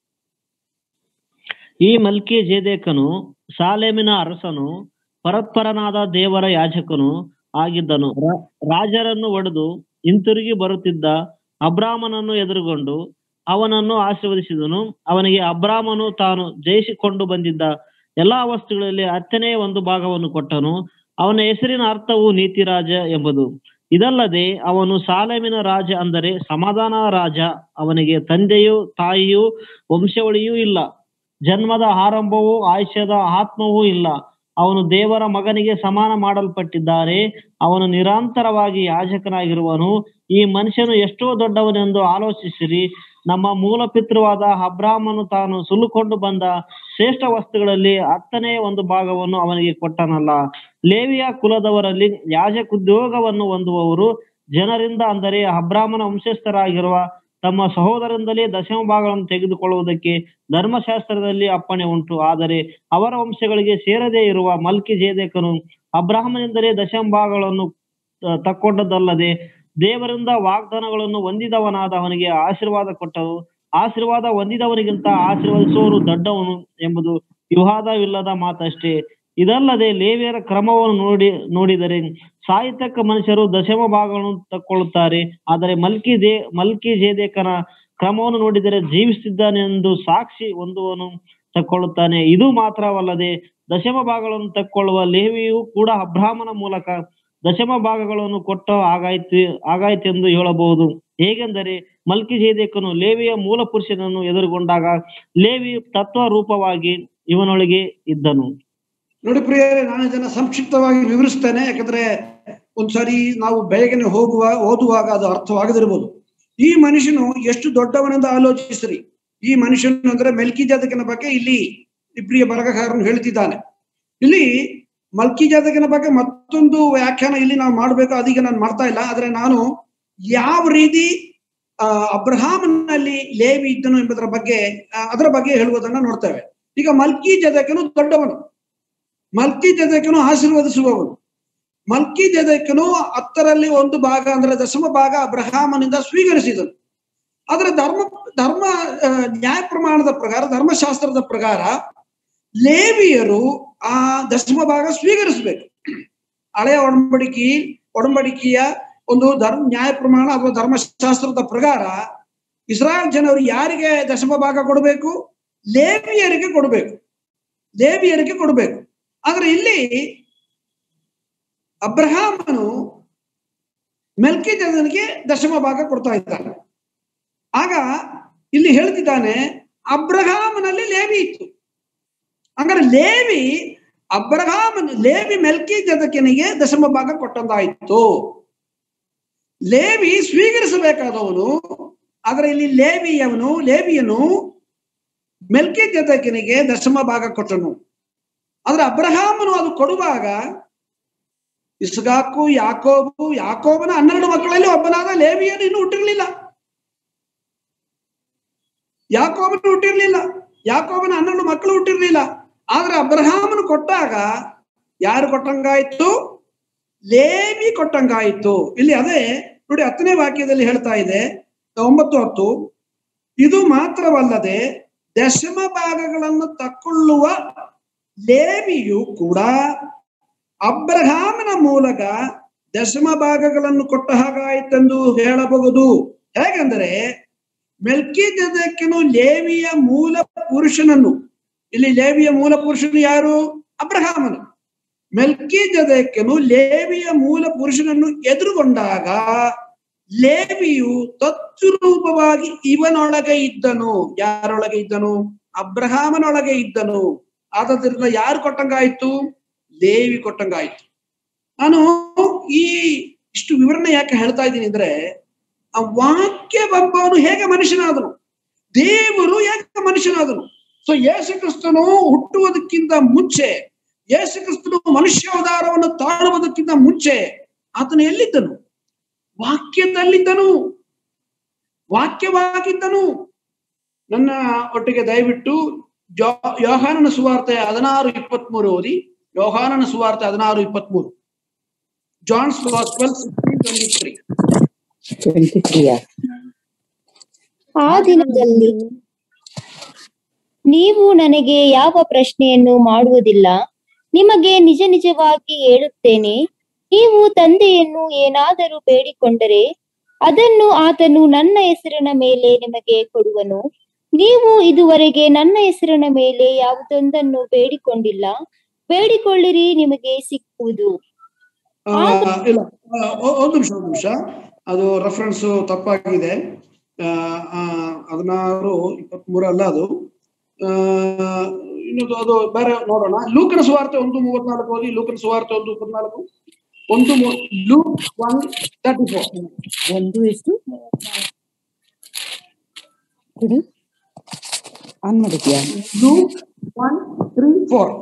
ಈ ಮಲ್ಕಿ ಜೇದೇಕನು ಸಾಲೇಮಿನ ಅರಸನು ಪರತ್ಪರನಾದ ದೇವರ ಯಾಜಕನು ಆಗಿದ್ದನು ರಾಜರನ್ನು ಒಡೆದು ಹಿಂತಿರುಗಿ ಬರುತ್ತಿದ್ದ ಅಬ್ರಾಮನನ್ನು ಎದುರುಗೊಂಡು ಅವನನ್ನು ಆಶೀರ್ವದಿಸಿದನು ಅವನಿಗೆ ಅಬ್ರಾಮನು ತಾನು ಜಯಿಸಿಕೊಂಡು ಬಂದಿದ್ದ ಎಲ್ಲಾ ವಸ್ತುಗಳಲ್ಲಿ ಹತ್ತನೇ ಒಂದು ಭಾಗವನ್ನು ಕೊಟ್ಟನು ಅವನ ಹೆಸರಿನ ಅರ್ಥವು ನೀತಿರಾಜ ಎಂಬುದು ಇದಲ್ಲದೆ ಅವನು ಸಾಲೇಮಿನ ರಾಜ ಅಂದರೆ ಸಮಾಧಾನ ರಾಜ ಅವನಿಗೆ ತಂದೆಯೂ ತಾಯಿಯೂ ವಂಶವಳಿಯೂ ಇಲ್ಲ ಜನ್ಮದ ಆರಂಭವೂ ಆಯುಷ್ಯದ ಆತ್ಮವೂ ಇಲ್ಲ ಅವನು ದೇವರ ಮಗನಿಗೆ ಸಮಾನ ಮಾಡಲ್ಪಟ್ಟಿದ್ದಾರೆ ಅವನು ನಿರಂತರವಾಗಿ ಯಾಜಕನಾಗಿರುವನು ಈ ಮನುಷ್ಯನು ಎಷ್ಟೋ ದೊಡ್ಡವನೆಂದು ಆಲೋಚಿಸಿರಿ ನಮ್ಮ ಮೂಲ ಪಿತೃವಾದ ಅಬ್ರಾಮನು ತಾನು ಸುಲುಕೊಂಡು ಬಂದ ಶ್ರೇಷ್ಠ ವಸ್ತುಗಳಲ್ಲಿ ಹತ್ತನೇ ಒಂದು ಭಾಗವನ್ನು ಅವನಿಗೆ ಕೊಟ್ಟನಲ್ಲ ಲೇವಿಯ ಕುಲದವರಲ್ಲಿ ಯಾಜಕೋದ್ಯೋಗವನ್ನು ಹೊಂದುವವರು ಜನರಿಂದ ಅಂದರೆ ಅಬ್ರಾಮನ ವಂಶಸ್ಥರಾಗಿರುವ ತಮ್ಮ ಸಹೋದರರಿಂದಲೇ ದಶಮ ಭಾಗಗಳನ್ನು ತೆಗೆದುಕೊಳ್ಳುವುದಕ್ಕೆ ಧರ್ಮಶಾಸ್ತ್ರದಲ್ಲಿ ಅಪ್ಪಣೆ ಉಂಟು ಆದರೆ ಅವರ ವಂಶಗಳಿಗೆ ಸೇರದೇ ಇರುವ ಮಲ್ಕಿ ಜೇದೇಕನು ಅಬ್ರಾಹ್ಮನಿಂದಲೇ ದಶಮ ಭಾಗಗಳನ್ನು ತ- ತಕ್ಕೊಂಡದ್ದಲ್ಲದೆ ದೇವರಿಂದ ವಾಗ್ದಾನಗಳನ್ನು ಹೊಂದಿದವನಾದ ಅವನಿಗೆ ಆಶೀರ್ವಾದ ಕೊಟ್ಟರು ಆಶೀರ್ವಾದ ಹೊಂದಿದವನಿಗಿಂತ ಆಶೀರ್ವದಿಸುವವರು ದೊಡ್ಡವನು ಎಂಬುದು ವಿವಾದವಿಲ್ಲದ ಮಾತಷ್ಟೇ ಇದಲ್ಲದೆ ಲೇವಿಯರ ಕ್ರಮವನ್ನು ನೋಡಿ ನೋಡಿದರೆ ಸಾಹಿತ್ಯಕ ಮನುಷ್ಯರು ದಶಮ ಭಾಗಗಳನ್ನು ತಕ್ಕೊಳ್ಳುತ್ತಾರೆ ಆದರೆ ಮಲ್ಕಿ ದೇ ಮಲ್ಕಿ ಜೇದೇಕನ ಕ್ರಮವನ್ನು ನೋಡಿದರೆ ಜೀವಿಸುತ್ತಿದ್ದಾನೆಂದು ಸಾಕ್ಷಿ ಹೊಂದುವನು ತಕ್ಕೊಳ್ಳುತ್ತಾನೆ ಇದು ಮಾತ್ರವಲ್ಲದೆ ದಶಮ ಭಾಗಗಳನ್ನು ತಕ್ಕೊಳ್ಳುವ ಲೇವಿಯು ಕೂಡ ಅಬ್ರಾಹ್ಮನ ಮೂಲಕ ದಶಮ ಭಾಗಗಳನ್ನು ಕೊಟ್ಟ ಆಗಾಯ್ತು ಆಗಾಯ್ತೆಂದು ಹೇಳಬಹುದು ಹೇಗೆಂದರೆ ಮಲ್ಕಿ ಜೇದೇಕನು ಲೇವಿಯ ಮೂಲ ಪುರುಷನನ್ನು ಎದುರುಗೊಂಡಾಗ ಲೇವಿ ತತ್ವ ರೂಪವಾಗಿ ಇವನೊಳಗೆ ಇದ್ದನು ನೋಡಿ ಪ್ರಿಯರೇ ನಾನು ಇದನ್ನ ಸಂಕ್ಷಿಪ್ತವಾಗಿ ವಿವರಿಸ್ತೇನೆ ಯಾಕಂದ್ರೆ ಒಂದ್ಸರಿ ನಾವು ಬೇಗನೆ ಹೋಗುವ ಓದುವಾಗ ಅದು ಅರ್ಥವಾಗದಿರ್ಬೋದು ಈ ಮನುಷ್ಯನು ಎಷ್ಟು ದೊಡ್ಡವನೆಂದು ಆಲೋಚಿಸಿರಿ ಈ ಮನುಷ್ಯನು ಅಂದ್ರೆ ಮೆಲ್ಕಿ ಜಾತಕನ ಬಗ್ಗೆ ಇಲ್ಲಿ ಈ ಪ್ರಿಯ ಬರಹಗಾರನು ಹೇಳ್ತಿದ್ದಾನೆ ಇಲ್ಲಿ ಮಲ್ಕಿ ಜಾತಕನ ಬಗ್ಗೆ ಮತ್ತೊಂದು ವ್ಯಾಖ್ಯಾನ ಇಲ್ಲಿ ನಾವು ಮಾಡ್ಬೇಕು ಅದೀಗ ನಾನು ಮಾಡ್ತಾ ಇಲ್ಲ ಆದ್ರೆ ನಾನು ಯಾವ ರೀತಿ ಆ ಅಬ್ರಹಾಮನಲ್ಲಿ ಲೇವಿ ಇದ್ದನು ಎಂಬುದರ ಬಗ್ಗೆ ಆ, ಅದರ ಬಗ್ಗೆ ಹೇಳುವುದನ್ನ ನೋಡ್ತೇವೆ ಈಗ ಮಲ್ಕಿ ಜದಕನು ದೊಡ್ಡವನು ಮಲ್ಕಿ ಜದಕನು ಆಶೀರ್ವದಿಸುವವನು ಮಲ್ಕಿ ಜದಕನು ಹತ್ತರಲ್ಲಿ ಒಂದು ಭಾಗ ಅಂದ್ರೆ ದಶಮ ಭಾಗ ಅಬ್ರಹಾಮನಿಂದ ಸ್ವೀಕರಿಸಿದನು ಆದ್ರೆ ಧರ್ಮ ಧರ್ಮ ಆ, ನ್ಯಾಯ ಪ್ರಮಾಣದ ಪ್ರಕಾರ ಧರ್ಮಶಾಸ್ತ್ರದ ಪ್ರಕಾರ ಲೇವಿಯರು ಆ ದಶಮ ಭಾಗ ಸ್ವೀಕರಿಸಬೇಕು ಹಳೆಯ ಒಡಂಬಡಿಕೆ ಒಡಂಬಡಿಕೆಯ ಒಂದು ಧರ್ಮ ನ್ಯಾಯ ಪ್ರಮಾಣ ಅಥವಾ ಧರ್ಮಶಾಸ್ತ್ರದ ಪ್ರಕಾರ ಇಸ್ರಾಯೇಲ್ ಜನರು ಯಾರಿಗೆ ದಶಮ ಭಾಗ ಕೊಡಬೇಕು ಲೇವಿಯರಿಗೆ ಕೊಡಬೇಕು ಲೇವಿಯರಿಗೆ ಕೊಡಬೇಕು ಆದ್ರೆ ಇಲ್ಲಿ ಅಬ್ರಹಾಮನು ಮೆಲ್ಕಿ ಜನನಿಗೆ ದಶಮ ಭಾಗ ಕೊಡ್ತಾ ಇದ್ದಾನೆ ಆಗ ಇಲ್ಲಿ ಹೇಳ್ತಿದ್ದಾನೆ ಅಬ್ರಹಾಮನಲ್ಲಿ ಲೇವಿ ಇತ್ತು ಹಂಗಾರೆ ಲೇವಿ ಅಬ್ರಹಾಮನ ಲೇವಿ ಮೆಲ್ಕಿ ಜದಕನಿಗೆ ದಶಮ ಭಾಗ ಕೊಟ್ಟಂದಾಯಿತು ಲೇವಿ ಸ್ವೀಕರಿಸಬೇಕಾದವನು ಆದ್ರೆ ಇಲ್ಲಿ ಲೇವಿಯವನು ಲೇವಿಯನು ಮೆಲ್ಕಿ ಜದಕನಿಗೆ ದಶಮ ಭಾಗ ಕೊಟ್ಟನು ಆದ್ರೆ ಅಬ್ರಹಾಮನು ಅದು ಕೊಡುವಾಗ ಇಸ್ಗಾಕು ಯಾಕೋಬು ಯಾಕೋಬನ ಹನ್ನೆರಡು ಮಕ್ಕಳಲ್ಲಿ ಒಬ್ಬನಾದ ಲೇವಿಯನು ಇನ್ನು ಹುಟ್ಟಿರ್ಲಿಲ್ಲ ಯಾಕೋಬನು ಹುಟ್ಟಿರ್ಲಿಲ್ಲ ಯಾಕೋಬನ ಹನ್ನೆರಡು ಮಕ್ಕಳು ಹುಟ್ಟಿರ್ಲಿಲ್ಲ ಆದ್ರೆ ಅಬ್ರಹಾಮನು ಕೊಟ್ಟಾಗ ಯಾರು ಕೊಟ್ಟಂಗಾಯ್ತು ಲೇವಿ ಕೊಟ್ಟಂಗಾಯ್ತು ಇಲ್ಲಿ ಅದೇ ನೋಡಿ ಹತ್ತನೇ ವಾಕ್ಯದಲ್ಲಿ ಹೇಳ್ತಾ ಇದೆ ಒಂಬತ್ತು ಹತ್ತು ಇದು ಮಾತ್ರವಲ್ಲದೆ ದಶಮ ಭಾಗಗಳನ್ನು ತಕ್ಕೊಳ್ಳುವ ಲೇವಿಯು ಕೂಡ ಅಬ್ರಹಾಮನ ಮೂಲಕ ದಶಮ ಭಾಗಗಳನ್ನು ಕೊಟ್ಟ ಹಾಗಾಯಿತೆಂದು ಹೇಳಬಹುದು ಹೇಗೆಂದರೆ ಮೆಲ್ಕಿ ಜದಕ್ಕನು ಲೇವಿಯ ಮೂಲ ಪುರುಷನನ್ನು ಇಲ್ಲಿ ಲೇವಿಯ ಮೂಲ ಪುರುಷನು ಯಾರು ಅಬ್ರಹಾಮನು ಮೆಲ್ಕಿ ಜದಕ್ಕನು ಲೇವಿಯ ಮೂಲ ಪುರುಷನನ್ನು ಎದುರುಗೊಂಡಾಗ ಲೇವಿಯು ತತ್ವರೂಪವಾಗಿ ಇವನೊಳಗೆ ಇದ್ದನು ಯಾರೊಳಗೆ ಇದ್ದನು ಅಬ್ರಹಾಮನೊಳಗೆ ಇದ್ದನು ಆದದ್ರಿಂದ ಯಾರು ಕೊಟ್ಟಂಗಾಯ್ತು ಲೇವಿ ಕೊಟ್ಟಂಗಾಯ್ತು ನಾನು ಈ ಇಷ್ಟು ವಿವರಣೆ ಯಾಕೆ ಹೇಳ್ತಾ ಇದ್ದೀನಿ ಅಂದ್ರೆ ಆ ವಾಕ್ಯ ಬಂಬವನು ಹೇಗೆ ಮನುಷ್ಯನಾದನು ದೇವರು ಯಾಕೆ ಮನುಷ್ಯನಾದನು ಸೊ ಯೇಸು ಕ್ರಿಸ್ತನು ಹುಟ್ಟುವುದಕ್ಕಿಂತ ಮುಂಚೆ ಯೇಸು ಕ್ರಿಸ್ತನು ಮನುಷ್ಯ ಅವತಾರವನ್ನು ತಾಳುವುದಕ್ಕಿಂತ ಮುಂಚೆ ಆತನು ಎಲ್ಲಿದ್ದನು ವಾಕ್ಯದಲ್ಲಿದ್ದನು ವಾಕ್ಯವಾಗಿದ್ದನು ನನ್ನ ಒಟ್ಟಿಗೆ ದಯವಿಟ್ಟು ಜೋ ಯೋಹಾನನ ಸುವಾರ್ತೆ ಹದಿನಾರು ಇಪ್ಪತ್ಮೂರು ಓದಿ ಯೋಹಾನನ ಸುವಾರ್ತೆ ಹದಿನಾರು ಇಪ್ಪತ್ಮೂರು John's twelve twenty three twenty ತ್ರೀಯಾ ಆ ದಿನದಲ್ಲಿ ನೀವು ನನಗೆ ಯಾವ ಪ್ರಶ್ನೆಯನ್ನು ಮಾಡುವುದಿಲ್ಲ ನಿಮಗೆ ನಿಜ ನಿಜವಾಗಿ ಹೇಳುತ್ತೇನೆ ನೀವು ತಂದೆಯನ್ನು ಏನಾದರೂ ಬೇಡಿಕೊಂಡರೆ ಅದನ್ನು ಆತನು ನನ್ನ ಹೆಸರಿನ ಮೇಲೆ ನಿಮಗೆ ಕೊಡುವನು ನೀವು ಇದುವರೆಗೆ ನನ್ನ ಹೆಸರಿನ ಮೇಲೆ ಯಾವುದೊಂದನ್ನು ಬೇಡಿಕೊಂಡಿಲ್ಲ ಬೇಡಿಕೊಳ್ಳಿರಿ ನಿಮಗೆ ಸಿಕ್ಕುವುದು ಆ, ಇಲ್ಲ ಆ, ಒ- ಒಂದು ನಿಮಿಷ ಒಂದು ನಿಮಿಷ ಅದು ರೆಫರೆನ್ಸ್ ತಪ್ಪಾಗಿದೆ ಆ, ಆ, ಹದಿನಾರು ಇಪ್ಪತ್ಮೂರು ಅಲ್ಲ ಅದು ಆ, ಇನ್ನು ಅದು ಬೇರೆ ನೋಡೋಣ ಲೂಕನ ಸುವಾರ್ತೆ ಒಂದು ಮೂವತ್ನಾಲ್ಕು ಓದಿ ಲೂಕನ ಸುವಾರ್ತೆ ಒಂದು ಇಪ್ಪತ್ನಾಲ್ಕು ಒಂದು ಮೂ- ಲೂಕ್ ಒನ್ ತರ್ಟಿ ಫೋರ್ ಒಂದು ಎಷ್ಟು ಕೊಡಿ ಆನ್ ಮಾಡಿದ್ಯಾ ಲೂಕ್ ಒನ್ ತ್ರೀ ಫೋರ್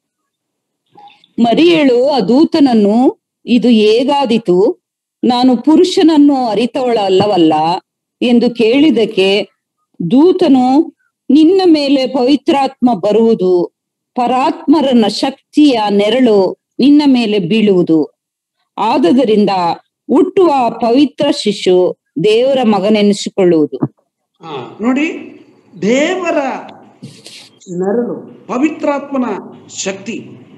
ಮರಿಯಳು ಆ ದೂತನನ್ನು ಇದು ಹೇಗಾದೀತು ನಾನು ಪುರುಷನನ್ನು ಅರಿತವಳ ಅಲ್ಲವಲ್ಲ ಎಂದು ಕೇಳಿದಕ್ಕೆ ದೂತನು ನಿನ್ನ ಮೇಲೆ ಪವಿತ್ರಾತ್ಮ ಬರುವುದು ಪರಾತ್ಮರನ ಶಕ್ತಿಯ ನೆರಳು ನಿನ್ನ ಮೇಲೆ ಬೀಳುವುದು ಆದದರಿಂದ ಹುಟ್ಟುವ ಪವಿತ್ರ ಶಿಶು ದೇವರ ಮಗನೆನಿಸಿಕೊಳ್ಳುವುದು ಹಾ ನೋಡಿ ದೇವರ ನೆರಳು ಪವಿತ್ರಾತ್ಮನ ಶಕ್ತಿ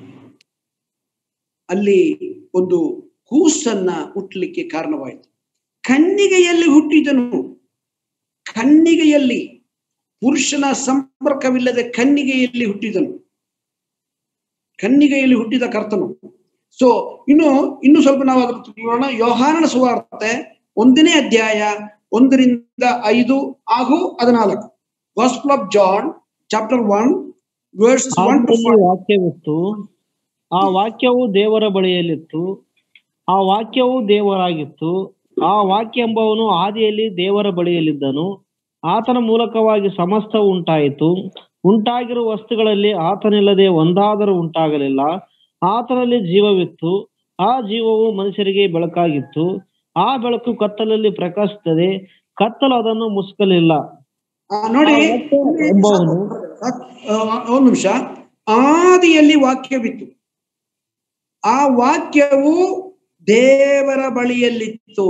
ಅಲ್ಲಿ ಒಂದು ಕೂಸನ್ನ ಹುಟ್ಟಲಿಕ್ಕೆ ಕಾರಣವಾಯಿತು ಕನ್ನಿಗೆಯಲ್ಲಿ ಹುಟ್ಟಿದನು ಕನ್ನಿಗೆಯಲ್ಲಿ ಪುರುಷನ ಸಂಪರ್ಕವಿಲ್ಲದೆ ಕನ್ನಿಗೆಯಲ್ಲಿ ಹುಟ್ಟಿದನು ಕನ್ನಿಗೆಯಲ್ಲಿ ಹುಟ್ಟಿದ ಕರ್ತನು ಸೊ ಇನ್ನು ಇನ್ನು ಸ್ವಲ್ಪ ನಾವು ಅದ್ರ ನೋಡೋಣ ಯೋಹಾನನ ಸುವಾರ್ತೆ ಒಂದನೇ ಅಧ್ಯಾಯ ಒಂದರಿಂದ ಐದು ಹಾಗೂ ಹದಿನಾಲ್ಕು gospel of John chapter one verses one two ಆದಿಯಲ್ಲಿ ವಾಕ್ಯವಿತ್ತು ಆ ವಾಕ್ಯವು ದೇವರ ಬಳಿಯಲ್ಲಿತ್ತು ಆ ವಾಕ್ಯವು ದೇವರಾಗಿತ್ತು ಆ ವಾಕ್ಯ ಎಂಬವನು ಆದಿಯಲ್ಲಿ ದೇವರ ಬಳಿಯಲ್ಲಿದ್ದನು ಆತನ ಮೂಲಕವಾಗಿ ಸಮಸ್ತವು ಉಂಟಾಯಿತು ಉಂಟಾಗಿರುವ ವಸ್ತುಗಳಲ್ಲಿ ಆತನಿಲ್ಲದೆ ಒಂದಾದರೂ ಉಂಟಾಗಲಿಲ್ಲ ಆತನಲ್ಲಿ ಜೀವವಿತ್ತು ಆ ಜೀವವು ಮನುಷ್ಯರಿಗೆ ಬೆಳಕಾಗಿತ್ತು ಆ ಬೆಳಕು ಕತ್ತಲಲ್ಲಿ ಪ್ರಕಾಶಿಸುತ್ತದೆ ಕತ್ತಲು ಅದನ್ನು ಮುಸುಕಲಿಲ್ಲ ಆ, ನೋಡಿ ಆ ವಾಕ್ಯ ಎಂಬವನು ಆ, ಒಂದು ನಿಮಿಷ ಆದಿಯಲ್ಲಿ ವಾಕ್ಯವಿತ್ತು ಆ ವಾಕ್ಯವು ದೇವರ ಬಳಿಯಲ್ಲಿತ್ತು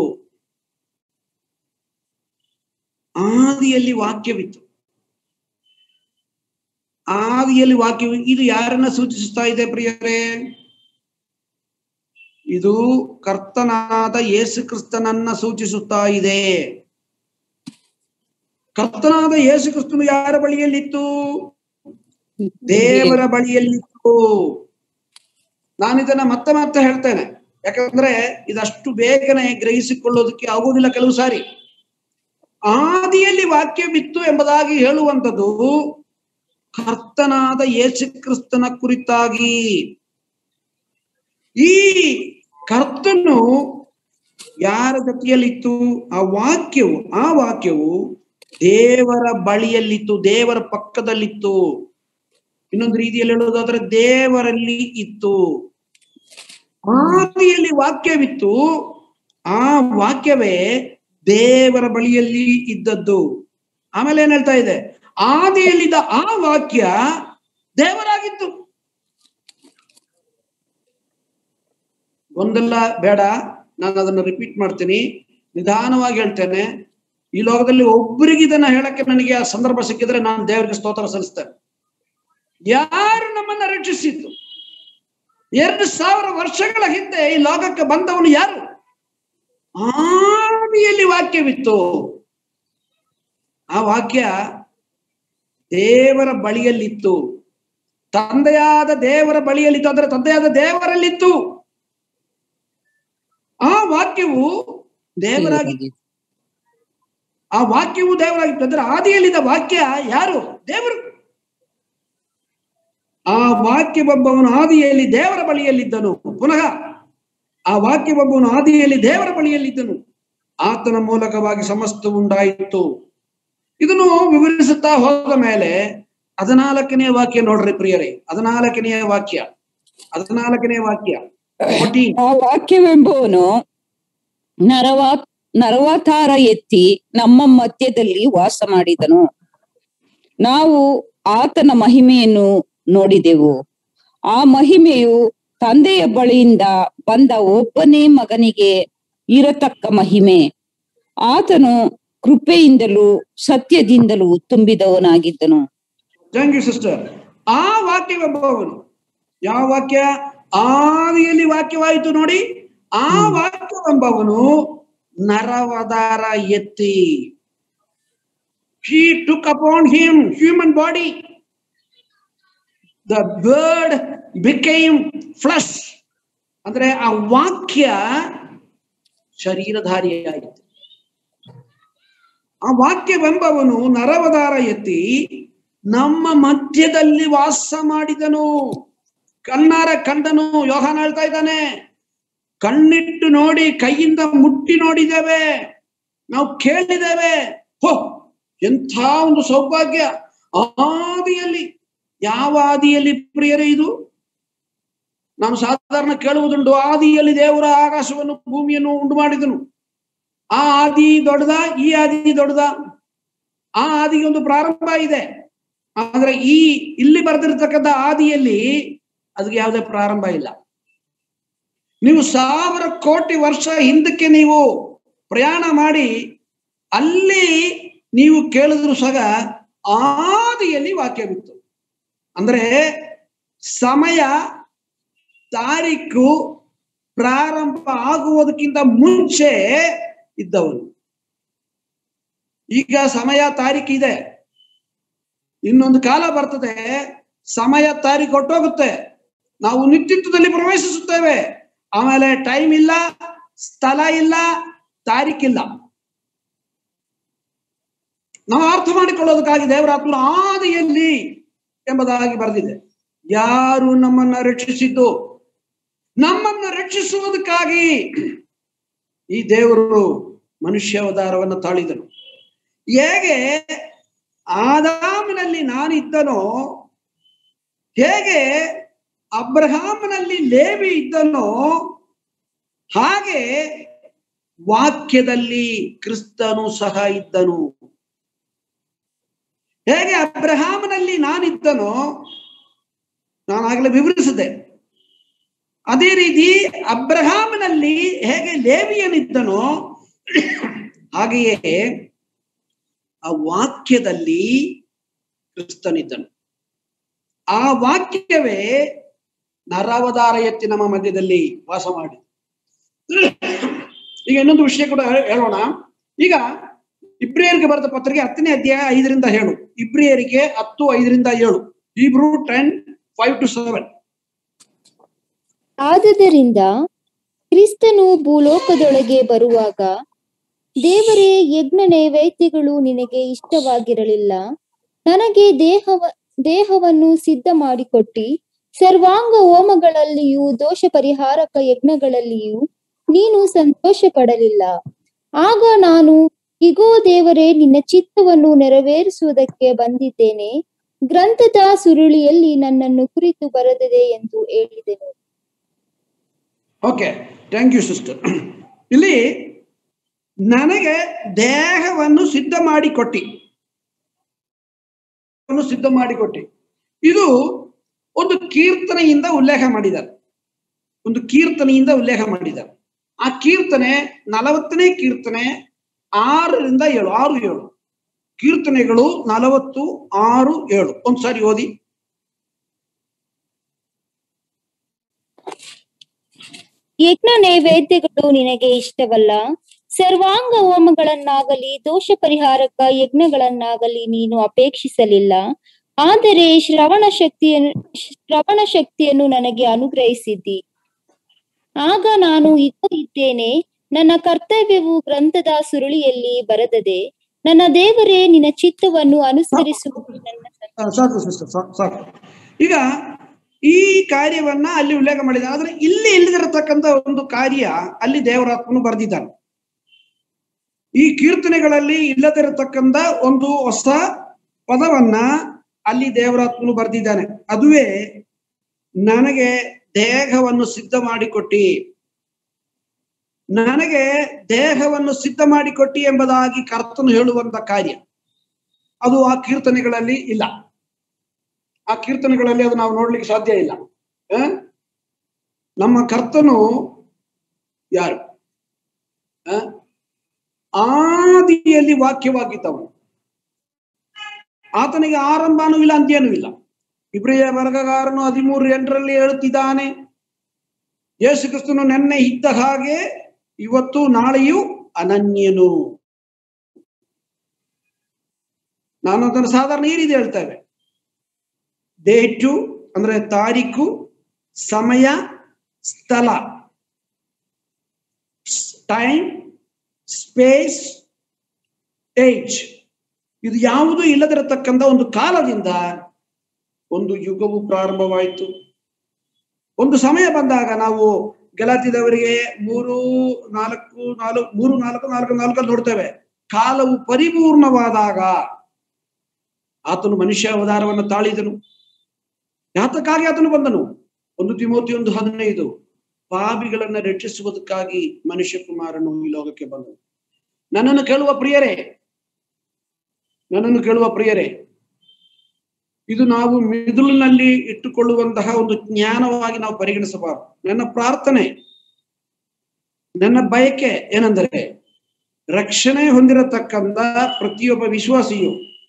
ಆದಿಯಲ್ಲಿ ವಾಕ್ಯವಿತ್ತು ಆದಿಯಲ್ಲಿ ವಾಕ್ಯವು ಇದು ಯಾರನ್ನ ಸೂಚಿಸುತ್ತಾ ಇದೆ ಪ್ರಿಯರೇ ಇದು ಕರ್ತನಾದ ಯೇಸು ಕ್ರಿಸ್ತನನ್ನ ಸೂಚಿಸುತ್ತಾ ಇದೆ ಕರ್ತನಾದ ಯೇಸು ಕ್ರಿಸ್ತನು ಯಾರ ಬಳಿಯಲ್ಲಿತ್ತು ದೇವರ ಬಳಿಯಲ್ಲಿತ್ತು ನಾನು ಇದನ್ನ ಮತ್ತೆ ಮತ್ತೆ ಹೇಳ್ತೇನೆ ಯಾಕಂದ್ರೆ ಇದಷ್ಟು ಬೇಗನೆ ಗ್ರಹಿಸಿಕೊಳ್ಳೋದಕ್ಕೆ ಆಗುವುದಿಲ್ಲ ಕೆಲವು ಸಾರಿ ಆದಿಯಲ್ಲಿ ವಾಕ್ಯವಿತ್ತು ಎಂಬುದಾಗಿ ಹೇಳುವಂಥದ್ದು ಕರ್ತನಾದ ಯೇಸು ಕ್ರಿಸ್ತನ ಕುರಿತಾಗಿ ಈ ಕರ್ತನು ಯಾರ ಜೊತೆಯಲ್ಲಿತ್ತು ಆ ವಾಕ್ಯವು ಆ ವಾಕ್ಯವು ದೇವರ ಬಳಿಯಲ್ಲಿತ್ತು ದೇವರ ಪಕ್ಕದಲ್ಲಿತ್ತು ಇನ್ನೊಂದು ರೀತಿಯಲ್ಲಿ ಹೇಳುವುದಾದ್ರೆ ದೇವರಲ್ಲಿ ಇತ್ತು ಆದಿಯಲ್ಲಿ ವಾಕ್ಯವಿತ್ತು ಆ ವಾಕ್ಯವೇ ದೇವರ ಬಳಿಯಲ್ಲಿ ಇದ್ದದ್ದು ಆಮೇಲೆ ಏನ್ ಹೇಳ್ತಾ ಇದೆ ಆದಿಯಲ್ಲಿದ್ದ ಆ ವಾಕ್ಯ ದೇವರಾಗಿತ್ತು ಒಂದಲ್ಲ ಬೇಡ ನಾನು ಅದನ್ನು ರಿಪೀಟ್ ಮಾಡ್ತೀನಿ ನಿಧಾನವಾಗಿ ಹೇಳ್ತೇನೆ ಈ ಲೋಕದಲ್ಲಿ ಒಬ್ಬರಿಗೆ ಇದನ್ನ ಹೇಳಕ್ಕೆ ನನಗೆ ಆ ಸಂದರ್ಭ ಸಿಕ್ಕಿದ್ರೆ ನಾನು ದೇವರಿಗೆ ಸ್ತೋತ್ರ ಸಲ್ಲಿಸ್ತೇನೆ ಯಾರು ನಮ್ಮನ್ನ ರಕ್ಷಿಸಿತು ಎರಡು ಸಾವಿರ ವರ್ಷಗಳ ಹಿಂದೆ ಈ ಲೋಕಕ್ಕೆ ಬಂದವನು ಯಾರು ಆದಿಯಲ್ಲಿ ವಾಕ್ಯವಿತ್ತು ಆ ವಾಕ್ಯ ದೇವರ ಬಳಿಯಲ್ಲಿತ್ತು ತಂದೆಯಾದ ದೇವರ ಬಳಿಯಲ್ಲಿತ್ತು ಅಂದ್ರೆ ತಂದೆಯಾದ ದೇವರಲ್ಲಿತ್ತು ಆ ವಾಕ್ಯವು ದೇವರಾಗಿ ಆ ವಾಕ್ಯವು ದೇವರಾಗಿತ್ತು ಅಂದ್ರೆ ಆದಿಯಲ್ಲಿದ್ದ ವಾಕ್ಯ ಯಾರು ದೇವರು ಆ ವಾಕ್ಯವೊಬ್ಬವನು ಆದಿಯಲ್ಲಿ ದೇವರ ಬಳಿಯಲ್ಲಿದ್ದನು ಪುನಃ ಆ ವಾಕ್ಯವೊಬ್ಬವನು ಆದಿಯಲ್ಲಿ ದೇವರ ಬಳಿಯಲ್ಲಿದ್ದನು ಆತನ ಮೂಲಕವಾಗಿ ಸಮಸ್ತ ಉಂಟಾಯಿತು ಇದನ್ನು ವಿವರಿಸುತ್ತಾ ಹೋದ ಮೇಲೆ ಹದಿನಾಲ್ಕನೇ ವಾಕ್ಯ ನೋಡ್ರಿ ಪ್ರಿಯರೇ ಹದಿನಾಲ್ಕನೆಯ ವಾಕ್ಯ ಹದಿನಾಲ್ಕನೇ ವಾಕ್ಯ ಫೋರ್ಟೀನ್ ಆ ವಾಕ್ಯವೆಂಬುವನು ನರವಾ ನರವತಾರ ಎತ್ತಿ ನಮ್ಮ ಮಧ್ಯದಲ್ಲಿ ವಾಸ ಮಾಡಿದನು ನಾವು ಆತನ ಮಹಿಮೆಯನ್ನು ನೋಡಿದೆವು ಆ ಮಹಿಮೆಯು ತಂದೆಯ ಬಳಿಯಿಂದ ಬಂದ ಒಬ್ಬನೇ ಮಗನಿಗೆ ಇರತಕ್ಕ ಮಹಿಮೆ ಆತನು ಕೃಪೆಯಿಂದಲೂ ಸತ್ಯದಿಂದಲೂ ತುಂಬಿದವನಾಗಿದ್ದನು ಥ್ಯಾಂಕ್ ಯು ಸಿಸ್ಟರ್ ಆ ವಾಕ್ಯವೆಂಬವನು ಯಾವ ವಾಕ್ಯ ಆದಿಯಲ್ಲಿ ವಾಕ್ಯವಾಯಿತು ನೋಡಿ ಆ ವಾಕ್ಯವೆಂಬವನು ನರವದಾರ ಎತ್ತಿ he took upon him human body the word became flesh ಅಂದ್ರೆ ಆ ವಾಕ್ಯ ಶರೀರಧಾರಿಯಾಯಿತು ಆ ವಾಕ್ಯವೆಂಬವನು ನರವದಾರ ಎತ್ತಿ ನಮ್ಮ ಮಧ್ಯದಲ್ಲಿ ವಾಸ ಮಾಡಿದನು ಕಣ್ಣಾರ ಕಂಡನು ಯೋಹಾನ ಹೇಳ್ತಾ ಇದ್ದಾನೆ ಕಣ್ಣಿಟ್ಟು ನೋಡಿ ಕೈಯಿಂದ ಮುಟ್ಟಿ ನೋಡಿದ್ದೇವೆ ನಾವು ಕೇಳಿದ್ದೇವೆ ಹೋ ಎಂಥ ಒಂದು ಸೌಭಾಗ್ಯ ಆದಿಯಲ್ಲಿ ಯಾವ ಆದಿಯಲ್ಲಿ ಪ್ರಿಯರೇ ಇದು ನಾನು ಸಾಧಾರಣ ಕೇಳುವುದುಂಟು ಆದಿಯಲ್ಲಿ ದೇವರ ಆಕಾಶವನ್ನು ಭೂಮಿಯನ್ನು ಉಂಟು ಮಾಡಿದನು ಆ ಆದಿ ದೊಡ್ಡದ ಈ ಆದಿ ದೊಡ್ಡದ ಆ ಆದಿಗೆ ಒಂದು ಪ್ರಾರಂಭ ಇದೆ ಆದ್ರೆ ಈ ಇಲ್ಲಿ ಬರೆದಿರ್ತಕ್ಕಂಥ ಆದಿಯಲ್ಲಿ ಅದಕ್ಕೆ ಯಾವುದೇ ಪ್ರಾರಂಭ ಇಲ್ಲ ನೀವು ಸಾವಿರ ಕೋಟಿ ವರ್ಷ ಹಿಂದಕ್ಕೆ ನೀವು ಪ್ರಯಾಣ ಮಾಡಿ ಅಲ್ಲಿ ನೀವು ಕೇಳಿದ್ರು ಸಹ ಆದಿಯಲ್ಲಿ ವಾಕ್ಯವಿತ್ತು ಅಂದ್ರೆ ಸಮಯ ತಾರೀಕು ಪ್ರಾರಂಭ ಆಗುವುದಕ್ಕಿಂತ ಮುಂಚೆ ಇದ್ದವನು ಈಗ ಸಮಯ ತಾರೀಕು ಇದೆ ಇನ್ನೊಂದು ಕಾಲ ಬರ್ತದೆ ಸಮಯ ತಾರೀಕು ಹೊಟ್ಟೋಗುತ್ತೆ ನಾವು ನಿತ್ಯತ್ವದಲ್ಲಿ ಪ್ರವೇಶಿಸುತ್ತೇವೆ ಆಮೇಲೆ ಟೈಮ್ ಇಲ್ಲ ಸ್ಥಳ ಇಲ್ಲ ತಾರೀಕಿಲ್ಲ ನಾವು ಅರ್ಥ ಮಾಡಿಕೊಳ್ಳೋದಕ್ಕಾಗಿ ದೇವರಾತ್ಮನ ಆದಿಯಲ್ಲಿ ಎಂಬುದಾಗಿ ಬರೆದಿದೆ ಯಾರು ನಮ್ಮನ್ನ ರಕ್ಷಿಸಿದ್ದು ನಮ್ಮನ್ನ ರಕ್ಷಿಸುವುದಕ್ಕಾಗಿ ಈ ದೇವರು ಮನುಷ್ಯ ಅವತಾರವನ್ನು ತಾಳಿದನು ಹೇಗೆ ಆದಾಮನಲ್ಲಿ ನಾನಿದ್ದನೋ ಹೇಗೆ ಅಬ್ರಹಾಮನಲ್ಲಿ ಲೇವಿ ಇದ್ದನೋ ಹಾಗೆ ವಾಕ್ಯದಲ್ಲಿ ಕ್ರಿಸ್ತನು ಸಹ ಇದ್ದನು ಹೇಗೆ ಅಬ್ರಹಾಮನಲ್ಲಿ ನಾನಿದ್ದನೋ ನಾನು ಆಗಲೇ ವಿವರಿಸಿದೆ ಅದೇ ರೀತಿ ಅಬ್ರಹಾಮನಲ್ಲಿ ಹೇಗೆ ಲೇವಿಯನಿದ್ದನೋ ಹಾಗೆಯೇ ಆ ವಾಕ್ಯದಲ್ಲಿ ಕ್ರಿಸ್ತನಿದ್ದನು ಆ ವಾಕ್ಯವೇ ನರವತಾರ ಎತ್ತಿ ನಮ್ಮ ಮಧ್ಯದಲ್ಲಿ ವಾಸ ಮಾಡಿ ಈಗ ಇನ್ನೊಂದು ವಿಷಯ ಕೂಡ ಹೇ- ಹೇಳೋಣ ಈಗ ಇಬ್ರಿಯರಿಗೆ ಬರೆದ ಪತ್ರಿಕೆ ಹತ್ತನೇ ಅಧ್ಯಾಯ ಐದರಿಂದ ಏಳು ಇಬ್ರಿಯರಿಗೆ ಹತ್ತು ಐದರಿಂದ ಏಳು ಇಬ್ರು ಟೆನ್ ಫೈವ್ ಟು ಸೆವೆನ್ ಆದುದರಿಂದ ಕ್ರಿಸ್ತನು ಭೂಲೋಕದೊಳಗೆ ಬರುವಾಗ ದೇವರೇ ಯಜ್ಞ ನೈವೇದ್ಯಗಳು ನಿನಗೆ ಇಷ್ಟವಾಗಿರಲಿಲ್ಲ ನನಗೆ ದೇಹವ ದೇಹವನ್ನು ಸಿದ್ಧ ಮಾಡಿಕೊಟ್ಟಿ ಸರ್ವಾಂಗ ಹೋಮಗಳಲ್ಲಿಯೂ ದೋಷ ಪರಿಹಾರಕ ಯಜ್ಞಗಳಲ್ಲಿಯೂ ನೀನು ಸಂತೋಷ ಪಡಲಿಲ್ಲ ಆಗ ನಾನು ಇಗೋ ದೇವರೇ ನಿನ್ನ ಚಿತ್ತವನ್ನು ನೆರವೇರಿಸುವುದಕ್ಕೆ ಬಂದಿದ್ದೇನೆ ಗ್ರಂಥದ ಸುರುಳಿಯಲ್ಲಿ ನನ್ನನ್ನು ಕುರಿತು ಬರೆದಿದೆ ಎಂದು ಹೇಳಿದೆನು ಓಕೆ ಥ್ಯಾಂಕ್ ಯು ಸಿಸ್ಟರ್ ಇಲ್ಲಿ ನನಗೆ ದೇಹವನ್ನು ಸಿದ್ಧ ಮಾಡಿ ಕೊಟ್ಟಿ ವನ್ನು ಸಿದ್ಧ ಮಾಡಿ ಕೊಟ್ಟಿ ಇದು ಒಂದು ಕೀರ್ತನೆಯಿಂದ ಉಲ್ಲೇಖ ಮಾಡಿದ್ದಾರೆ ಒಂದು ಕೀರ್ತನೆಯಿಂದ ಉಲ್ಲೇಖ ಮಾಡಿದ್ದಾರೆ ಆ ಕೀರ್ತನೆ ನಲವತ್ತನೇ ಕೀರ್ತನೆ ಆರರಿಂದ ಏಳು ಆರು ಏಳು ಕೀರ್ತನೆಗಳು ನಲವತ್ತು ಆರು ಏಳು ಒಂದ್ಸಾರಿ ಓದಿ ಯಜ್ಞ ನೈವೇದ್ಯಗಳು ನಿನಗೆ ಇಷ್ಟವಲ್ಲ ಸರ್ವಾಂಗ ಹೋಮಗಳನ್ನಾಗಲಿ ದೋಷ ಪರಿಹಾರಕ ಯಜ್ಞಗಳನ್ನಾಗಲಿ ನೀನು ಅಪೇಕ್ಷಿಸಲಿಲ್ಲ ಆದರೆ ಶ್ರವಣ ಶಕ್ತಿಯನ್ನು ಶ್ರವಣ ಶಕ್ತಿಯನ್ನು ನನಗೆ ಅನುಗ್ರಹಿಸಿದ್ದಿ ಆಗ ನಾನು ಇಗೋ ಇದ್ದೇನೆ ನನ್ನ ಕರ್ತವ್ಯವು ಗ್ರಂಥದ ಸುರುಳಿಯಲ್ಲಿ ಬರೆದದೆ ನನ್ನ ದೇವರೇ ನಿನ್ನ ಚಿತ್ತವನ್ನು ಅನುಸರಿಸುವುದು ನನ್ನ ಸಂಕಲ್ಪ. ಆ, ಸಾಕು ಸಿಸ್ಟರ್ ಸಾಕು ಈಗ ಈ ಕಾರ್ಯವನ್ನ ಅಲ್ಲಿ ಉಲ್ಲೇಖ ಮಾಡಿದ ಆದ್ರೆ ಇಲ್ಲಿ ಇಲ್ಲದಿರತಕ್ಕಂತ ಒಂದು ಕಾರ್ಯ ಅಲ್ಲಿ ದೇವರಾತ್ಮನು ಬರೆದಿದ್ದಾನೆ ಈ ಕೀರ್ತನೆಗಳಲ್ಲಿ ಇಲ್ಲದಿರತಕ್ಕಂತ ಒಂದು ಹೊಸ ಪದವನ್ನ ಅಲ್ಲಿ ದೇವರಾತ್ಮನು ಬರೆದಿದ್ದಾನೆ ಅದುವೇ ನನಗೆ ದೇಹವನ್ನು ಸಿದ್ಧ ಮಾಡಿಕೊಟ್ಟಿ ನನಗೆ ದೇಹವನ್ನು ಸಿದ್ಧ ಮಾಡಿಕೊಟ್ಟಿ ಎಂಬುದಾಗಿ ಕರ್ತನು ಹೇಳುವಂತ ಕಾರ್ಯ ಅದು ಆ ಕೀರ್ತನೆಗಳಲ್ಲಿ ಇಲ್ಲ ಆ ಕೀರ್ತನೆಗಳಲ್ಲಿ ಅದು ನಾವು ನೋಡ್ಲಿಕ್ಕೆ ಸಾಧ್ಯ ಇಲ್ಲ ಆ? ನಮ್ಮ ಕರ್ತನು ಯಾರು ಆ? ಆದಿಯಲ್ಲಿ ವಾಕ್ಯವಾಗಿದ್ದವನು ಆತನಿಗೆ ಆರಂಭನೂ ಇಲ್ಲ ಅಂತ್ಯನೂ ಇಲ್ಲ ಇಬ್ರಿಯ ವರ್ಗಗಾರನು ಹದಿಮೂರು ಎಂಟರಲ್ಲಿ ಹೇಳುತ್ತಿದ್ದಾನೆ ಯೇಸು ಕ್ರಿಸ್ತನು ನೆನ್ನೆ ಇದ್ದ ಹಾಗೆ ಇವತ್ತು ನಾಳೆಯೂ ಅನನ್ಯನು ನಾನು ಅದನ್ನು ಸಾಧಾರಣ ಈ ರೀತಿ ಹೇಳ್ತೇವೆ ಡೇಟು ಅಂದ್ರೆ ತಾರೀಕು ಸಮಯ ಸ್ಥಳ ಟೈಮ್ ಸ್ಪೇಸ್ ಏಜ್ ಇದು ಯಾವುದೂ ಇಲ್ಲದಿರತಕ್ಕಂಥ ಒಂದು ಕಾಲದಿಂದ ಒಂದು ಯುಗವು ಪ್ರಾರಂಭವಾಯಿತು ಒಂದು ಸಮಯ ಬಂದಾಗ ನಾವು ಗಲಾತಿದವರಿಗೆ ಮೂರು ನಾಲ್ಕು ನಾಲ್ಕು ಮೂರು ನಾಲ್ಕು ನಾಲ್ಕು ನಾಲ್ಕಲ್ಲಿ ನೋಡ್ತೇವೆ ಕಾಲವು ಪರಿಪೂರ್ಣವಾದಾಗ ಆತನು ಮನುಷ್ಯ ಅವತಾರವನ್ನು ತಾಳಿದನು ಯಾತಕ್ಕಾಗಿ ಆತನು ಬಂದನು ಒಂದು ತಿಮೋತಿ ಒಂದು ಹದಿನೈದು ಪಾಪಿಗಳನ್ನ ರಕ್ಷಿಸುವುದಕ್ಕಾಗಿ ಮನುಷ್ಯ ಕುಮಾರನು ಈ ಲೋಕಕ್ಕೆ ಬಂದನು ನನ್ನನ್ನು ಕೇಳುವ ಪ್ರಿಯರೇ ನನ್ನನ್ನು ಕೇಳುವ ಪ್ರಿಯರೇ ಇದು ನಾವು ಮಿದುಳಿನಲ್ಲಿ ಇಟ್ಟುಕೊಳ್ಳುವಂತಹ ಒಂದು ಜ್ಞಾನವಾಗಿ ನಾವು ಪರಿಗಣಿಸಬಾರದು ನನ್ನ ಪ್ರಾರ್ಥನೆ ನನ್ನ ಬಯಕೆ ಏನೆಂದರೆ ರಕ್ಷಣೆ ಹೊಂದಿರತಕ್ಕಂತ ಪ್ರತಿಯೊಬ್ಬ ವಿಶ್ವಾಸಿಯು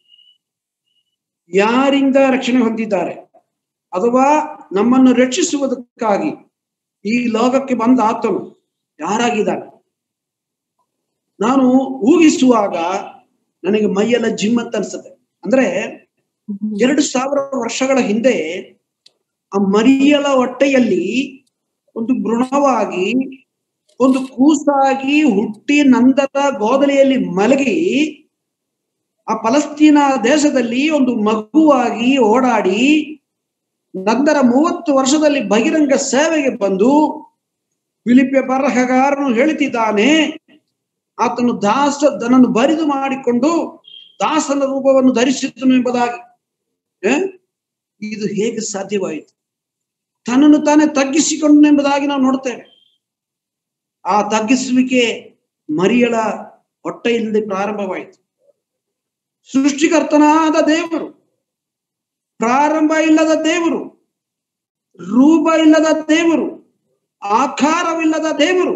ಯಾರಿಂದ ರಕ್ಷಣೆ ಹೊಂದಿದ್ದಾರೆ ಅಥವಾ ನಮ್ಮನ್ನು ರಕ್ಷಿಸುವುದಕ್ಕಾಗಿ ಈ ಲೋಕಕ್ಕೆ ಬಂದ ಆತನು ಯಾರಾಗಿದ್ದಾನೆ ನಾನು ಊಹಿಸುವಾಗ ನನಗೆ ಮೈಯೆಲ್ಲ ಜಿಮ್ ಅಂತ ಅನ್ಸುತ್ತೆ ಅಂದ್ರೆ ಎರಡು ಸಾವಿರ ವರ್ಷಗಳ ಹಿಂದೆ ಆ ಮರಿಯಳ ಹೊಟ್ಟೆಯಲ್ಲಿ ಒಂದು ಭ್ರೂಣವಾಗಿ ಒಂದು ಕೂಸಾಗಿ ಹುಟ್ಟಿ ನಂತರ ಗೋದಲಿಯಲ್ಲಿ ಮಲಗಿ ಆ ಫಲಸ್ತೀನ ದೇಶದಲ್ಲಿ ಒಂದು ಮಗುವಾಗಿ ಓಡಾಡಿ ನಂತರ ಮೂವತ್ತು ವರ್ಷದಲ್ಲಿ ಬಹಿರಂಗ ಸೇವೆಗೆ ಬಂದು ಫಿಲಿಪಿಯ ಬರಹಗಾರನು ಹೇಳುತ್ತಿದ್ದಾನೆ ಆತನು ದಾಸ ದನನ್ನು ಬರಿದು ಮಾಡಿಕೊಂಡು ದಾಸನ ರೂಪವನ್ನು ಧರಿಸಿದನು ಎಂಬುದಾಗಿ ಏ? ಇದು ಹೇಗೆ ಸಾಧ್ಯವಾಯಿತು ತನ್ನನ್ನು ತಾನೇ ತಗ್ಗಿಸಿಕೊಂಡು ಎಂಬುದಾಗಿ ನಾವು ನೋಡ್ತೇವೆ ಆ ತಗ್ಗಿಸುವಿಕೆ ಮರಿಯಳ ಹೊಟ್ಟೆಯಿಂದ ಪ್ರಾರಂಭವಾಯಿತು ಸೃಷ್ಟಿಕರ್ತನಾದ ದೇವರು ಪ್ರಾರಂಭ ಇಲ್ಲದ ದೇವರು ರೂಪ ಇಲ್ಲದ ದೇವರು ಆಕಾರವಿಲ್ಲದ ದೇವರು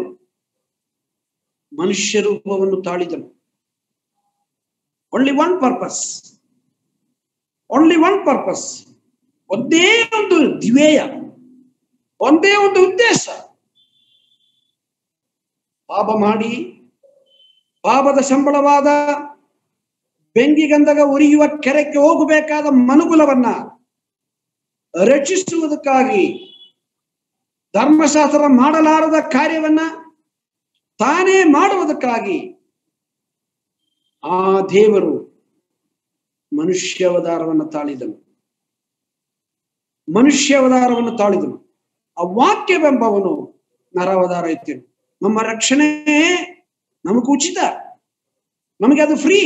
ಮನುಷ್ಯ ರೂಪವನ್ನು ತಾಳಿದನು only one purpose only one purpose ಒಂದೇ ಒಂದು ಧ್ಯೇಯ ಒಂದೇ ಒಂದು ಉದ್ದೇಶ ಪಾಪ ಮಾಡಿ ಪಾಪದ ಸಂಬಳವಾದ ಬೆಂಕಿ ಗಂಧಗ ಉರಿಯುವ ಕೆರೆಗೆ ಹೋಗಬೇಕಾದ ಮನುಕುಲವನ್ನ ರಕ್ಷಿಸುವುದಕ್ಕಾಗಿ ಧರ್ಮಶಾಸ್ತ್ರ ಮಾಡಲಾರದ ಕಾರ್ಯವನ್ನ ತಾನೇ ಮಾಡುವುದಕ್ಕಾಗಿ ಆ ದೇವರು ಮನುಷ್ಯ ಅವತಾರವನ್ನು ತಾಳಿದನು ಮನುಷ್ಯ ಅವತಾರವನ್ನು ತಾಳಿದನು ಆ ವಾಕ್ಯವೆಂಬವನು ನರಾವತಾರ ಇತ್ತೇನು ನಮ್ಮ ರಕ್ಷಣೆ ನಮಗೆ ಉಚಿತ ನಮಗೆ ಅದು ಫ್ರೀ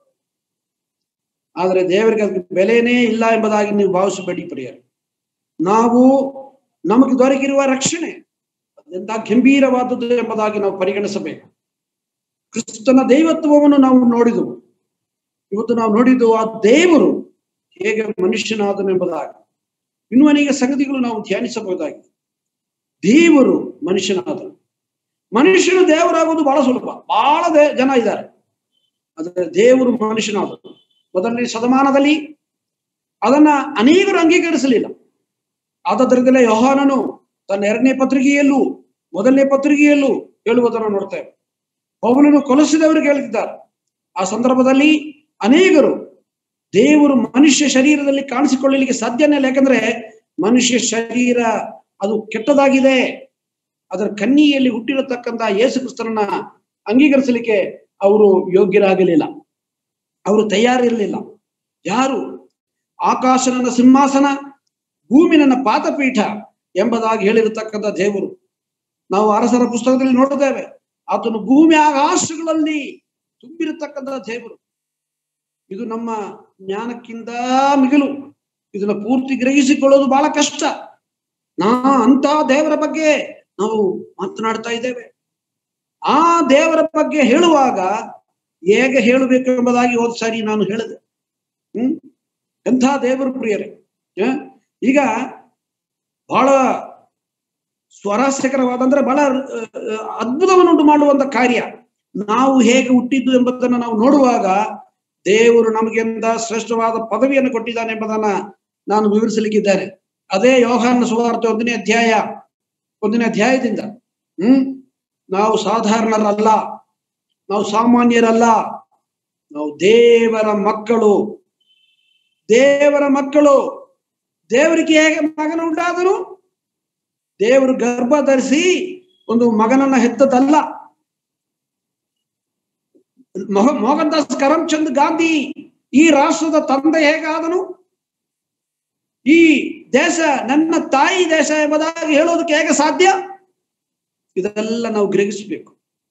ಆದರೆ ದೇವರಿಗೆ ಅದಕ್ಕೆ ಬೆಲೆನೇ ಇಲ್ಲ ಎಂಬುದಾಗಿ ನೀವು ಭಾವಿಸಬೇಡಿ ಪ್ರಿಯರು ನಾವು ನಮಗೆ ದೊರಕಿರುವ ರಕ್ಷಣೆ ಅದೆಂತ ಗಂಭೀರವಾದದ್ದು ಎಂಬುದಾಗಿ ನಾವು ಪರಿಗಣಿಸಬೇಕು ಕ್ರಿಸ್ತನ ದೈವತ್ವವನ್ನು ನಾವು ನೋಡಿದೆವು ಇವತ್ತು ನಾವು ನೋಡಿದ್ದು ಆ ದೇವರು ಹೇಗೆ ಮನುಷ್ಯನಾದನು ಎಂಬುದಾಗಿ ಇನ್ನು ಅನೇಕ ಸಂಗತಿಗಳು ನಾವು ಧ್ಯಾನಿಸಬಹುದಾಗಿದೆ ದೇವರು ಮನುಷ್ಯನಾದನು ಮನುಷ್ಯನು ದೇವರಾಗೋದು ಬಹಳ ಸುಲಭ ಬಹಳ ದೇ- ಜನ ಇದ್ದಾರೆ ಆದರೆ ದೇವರು ಮನುಷ್ಯನಾದನು ಮೊದಲನೇ ಶತಮಾನದಲ್ಲಿ ಅದನ್ನ ಅನೇಕರು ಅಂಗೀಕರಿಸಲಿಲ್ಲ ಆದದ್ರಿಂದಲೇ ಯೋಹಾನನು ತನ್ನ ಎರಡನೇ ಪತ್ರಿಕೆಯಲ್ಲೂ ಮೊದಲನೇ ಪತ್ರಿಕೆಯಲ್ಲೂ ಹೇಳುವುದನ್ನು ನೋಡ್ತೇವೆ ಪೌಲನು ಕೊಲಿಸಿದವರಿಗೆ ಹೇಳ್ತಿದ್ದಾರೆ ಆ ಸಂದರ್ಭದಲ್ಲಿ ಅನೇಕರು ದೇವರು ಮನುಷ್ಯ ಶರೀರದಲ್ಲಿ ಕಾಣಿಸಿಕೊಳ್ಳಲಿಕ್ಕೆ ಸಾಧ್ಯನೇ ಇಲ್ಲ ಯಾಕಂದ್ರೆ ಮನುಷ್ಯ ಶರೀರ ಅದು ಕೆಟ್ಟದಾಗಿದೆ ಅದರ ಕನ್ನಿಯಲ್ಲಿ ಹುಟ್ಟಿರತಕ್ಕಂತ ಯೇಸು ಕ್ರಿಸ್ತನನ್ನ ಅಂಗೀಕರಿಸಲಿಕ್ಕೆ ಅವರು ಯೋಗ್ಯರಾಗಲಿಲ್ಲ ಅವರು ತಯಾರಿರಲಿಲ್ಲ ಯಾರು ಆಕಾಶ ನನ್ನ ಸಿಂಹಾಸನ ಭೂಮಿ ನನ್ನ ಪಾದಪೀಠ ಎಂಬುದಾಗಿ ಹೇಳಿರತಕ್ಕಂಥ ದೇವರು ನಾವು ಅರಸರ ಪುಸ್ತಕದಲ್ಲಿ ನೋಡುತ್ತೇವೆ ಆತನು ಭೂಮಿ ಆಕಾಶಗಳಲ್ಲಿ ತುಂಬಿರತಕ್ಕಂಥ ದೇವರು ಇದು ನಮ್ಮ ಜ್ಞಾನಕ್ಕಿಂತ ಮಿಗಿಲು ಇದನ್ನ ಪೂರ್ತಿ ಗ್ರಹಿಸಿಕೊಳ್ಳೋದು ಬಹಳ ಕಷ್ಟ ನಾ ಅಂತ ದೇವರ ಬಗ್ಗೆ ನಾವು ಮಾತನಾಡ್ತಾ ಇದ್ದೇವೆ ಆ ದೇವರ ಬಗ್ಗೆ ಹೇಳುವಾಗ ಹೇಗೆ ಹೇಳಬೇಕು ಎಂಬುದಾಗಿ ಹೋದ್ ಸಾರಿ ನಾನು ಹೇಳಿದೆ ಹ್ಮ್ ಎಂಥ ದೇವರು ಪ್ರಿಯರೇ ಆ? ಈಗ ಬಹಳ ಸ್ವರಾಸ್ಯಕರವಾದ ಅಂದ್ರೆ ಬಹಳ ಅಹ್, ಅದ್ಭುತವನ್ನುಂಟು ಮಾಡುವಂತ ಕಾರ್ಯ ನಾವು ಹೇಗೆ ಹುಟ್ಟಿದ್ದು ಎಂಬುದನ್ನು ನಾವು ನೋಡುವಾಗ ದೇವರು ನಮಗೆಂದ ಶ್ರೇಷ್ಠವಾದ ಪದವಿಯನ್ನು ಕೊಟ್ಟಿದ್ದಾನೆ ಎಂಬುದನ್ನ ನಾನು ವಿವರಿಸಲಿಕ್ಕಿದ್ದೇನೆ ಅದೇ ಯೋಹಾನ ಸುವಾರ್ತೆ ಒಂದನೇ ಅಧ್ಯಾಯ ಒಂದನೇ ಅಧ್ಯಾಯದಿಂದ ಹ್ಮ್ ನಾವು ಸಾಧಾರಣರಲ್ಲ ನಾವು ಸಾಮಾನ್ಯರಲ್ಲ ನಾವು ದೇವರ ಮಕ್ಕಳು ದೇವರ ಮಕ್ಕಳು ದೇವರಿಗೆ ಹೇಗೆ ಮಗನ ಉಂಟಾದನು ದೇವರು ಗರ್ಭ ಧರಿಸಿ ಒಂದು ಮಗನನ್ನ ಹೆತ್ತದಲ್ಲ ಮೊಹ- ಮೋಹನ್ ದಾಸ್ ಕರಮ್ಚಂದ್ ಗಾಂಧಿ ಈ ರಾಷ್ಟ್ರದ ತಂದೆ ಹೇಗಾದನು ಈ ದೇಶ ನನ್ನ ತಾಯಿ ದೇಶ ಎಂಬುದಾಗಿ ಹೇಳೋದಕ್ಕೆ ಹೇಗೆ ಸಾಧ್ಯ ಇದೆಲ್ಲ ನಾವು ಗ್ರಹಿಸಬೇಕು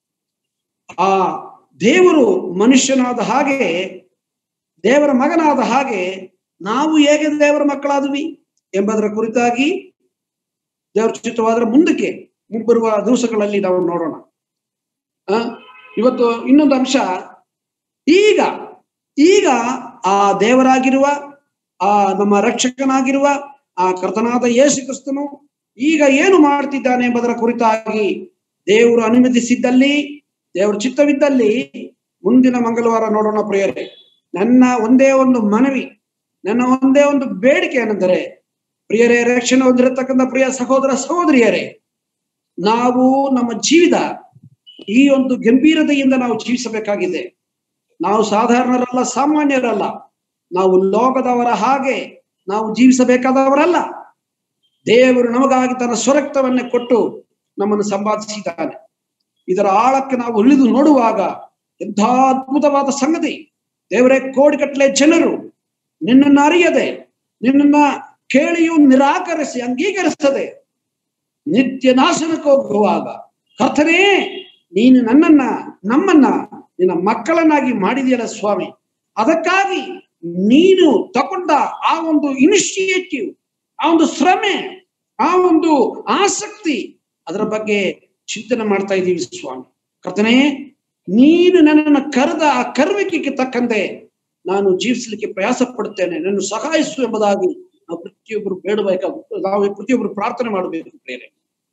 ಆ ದೇವರು ಮನುಷ್ಯನಾದ ಹಾಗೆ ದೇವರ ಮಗನಾದ ಹಾಗೆ ನಾವು ಹೇಗೆ ದೇವರ ಮಕ್ಕಳಾದ್ವಿ ಎಂಬುದರ ಕುರಿತಾಗಿ ದೇವರ ಚಿತ್ತವಾದ್ರೆ ಮುಂದಕ್ಕೆ ಮುಂಬರುವ ದಿವಸಗಳಲ್ಲಿ ನಾವು ನೋಡೋಣ ಆ ಇವತ್ತು ಇನ್ನೊಂದು ಅಂಶ ಈಗ ಈಗ ಆ ದೇವರಾಗಿರುವ ಆ ನಮ್ಮ ರಕ್ಷಕನಾಗಿರುವ ಆ ಕರ್ತನಾದ ಯೇಸು ಕ್ರಿಸ್ತನು ಈಗ ಏನು ಮಾಡ್ತಿದ್ದಾನೆ ಎಂಬುದರ ಕುರಿತಾಗಿ ದೇವರು ಅನುಮತಿಸಿದ್ದಲ್ಲಿ ದೇವರ ಚಿತ್ತವಿದ್ದಲ್ಲಿ ಮುಂದಿನ ಮಂಗಳವಾರ ನೋಡೋಣ ಪ್ರಿಯರೇ ನನ್ನ ಒಂದೇ ಒಂದು ಮನವಿ ನನ್ನ ಒಂದೇ ಒಂದು ಬೇಡಿಕೆ ಏನೆಂದರೆ ಪ್ರಿಯರೇ ರಕ್ಷಣೆ ಹೊಂದಿರತಕ್ಕಂಥ ಪ್ರಿಯ ಸಹೋದರ ಸಹೋದರಿಯರೇ ನಾವು ನಮ್ಮ ಜೀವಿತ ಈ ಒಂದು ಗಂಭೀರತೆಯಿಂದ ನಾವು ಜೀವಿಸಬೇಕಾಗಿದೆ ನಾವು ಸಾಧಾರಣರಲ್ಲ ಸಾಮಾನ್ಯರಲ್ಲ ನಾವು ಲೋಕದವರ ಹಾಗೆ ನಾವು ಜೀವಿಸಬೇಕಾದವರಲ್ಲ ದೇವರು ನಮಗಾಗಿ ತನ್ನ ಸ್ವರಕ್ತವನ್ನೇ ಕೊಟ್ಟು ನಮ್ಮನ್ನು ಸಂಪಾದಿಸಿದ್ದಾನೆ ಇದರ ಆಳಕ್ಕೆ ನಾವು ಇಳಿದು ನೋಡುವಾಗ ಎಂಥ ಅದ್ಭುತವಾದ ಸಂಗತಿ ದೇವರೇ ಕೋಡಿಗಟ್ಟಲೆ ಜನರು ನಿನ್ನನ್ನು ಅರಿಯದೆ ನಿನ್ನನ್ನ ಕೇಳಿಯೂ ನಿರಾಕರಿಸಿ ಅಂಗೀಕರಿಸದೆ ನಿತ್ಯ ನಾಶನಕ್ಕೆ ಹೋಗುವಾಗ ಕರ್ತನೇ ನೀನು ನನ್ನನ್ನ ನಮ್ಮನ್ನ ನಿನ್ನ ಮಕ್ಕಳನ್ನಾಗಿ ಮಾಡಿದೆಯಲ್ಲ ಸ್ವಾಮಿ ಅದಕ್ಕಾಗಿ ನೀನು ತಗೊಂಡ ಆ ಒಂದು ಇನಿಷಿಯೇಟಿವ್ ಆ ಒಂದು ಶ್ರಮೆ ಆ ಒಂದು ಆಸಕ್ತಿ ಅದರ ಬಗ್ಗೆ ಚಿಂತನೆ ಮಾಡ್ತಾ ಇದ್ದೀವಿ ಸ್ವಾಮಿ ಕರ್ತನೇ ನೀನು ನನ್ನನ್ನು ಕರೆದ ಆ ಕರ್ವಿಕೆಗೆ ತಕ್ಕಂತೆ ನಾನು ಜೀವಿಸಲಿಕ್ಕೆ ಪ್ರಯಾಸ ಪಡುತ್ತೇನೆ ನನ್ನ ಸಹಾಯಿಸು ಎಂಬುದಾಗಿ ನಾವು ಪ್ರತಿಯೊಬ್ಬರು ಬೇಡಬೇಕು ನಾವು ಪ್ರತಿಯೊಬ್ಬರು ಪ್ರಾರ್ಥನೆ ಮಾಡಬೇಕು ಪ್ರೇರೆ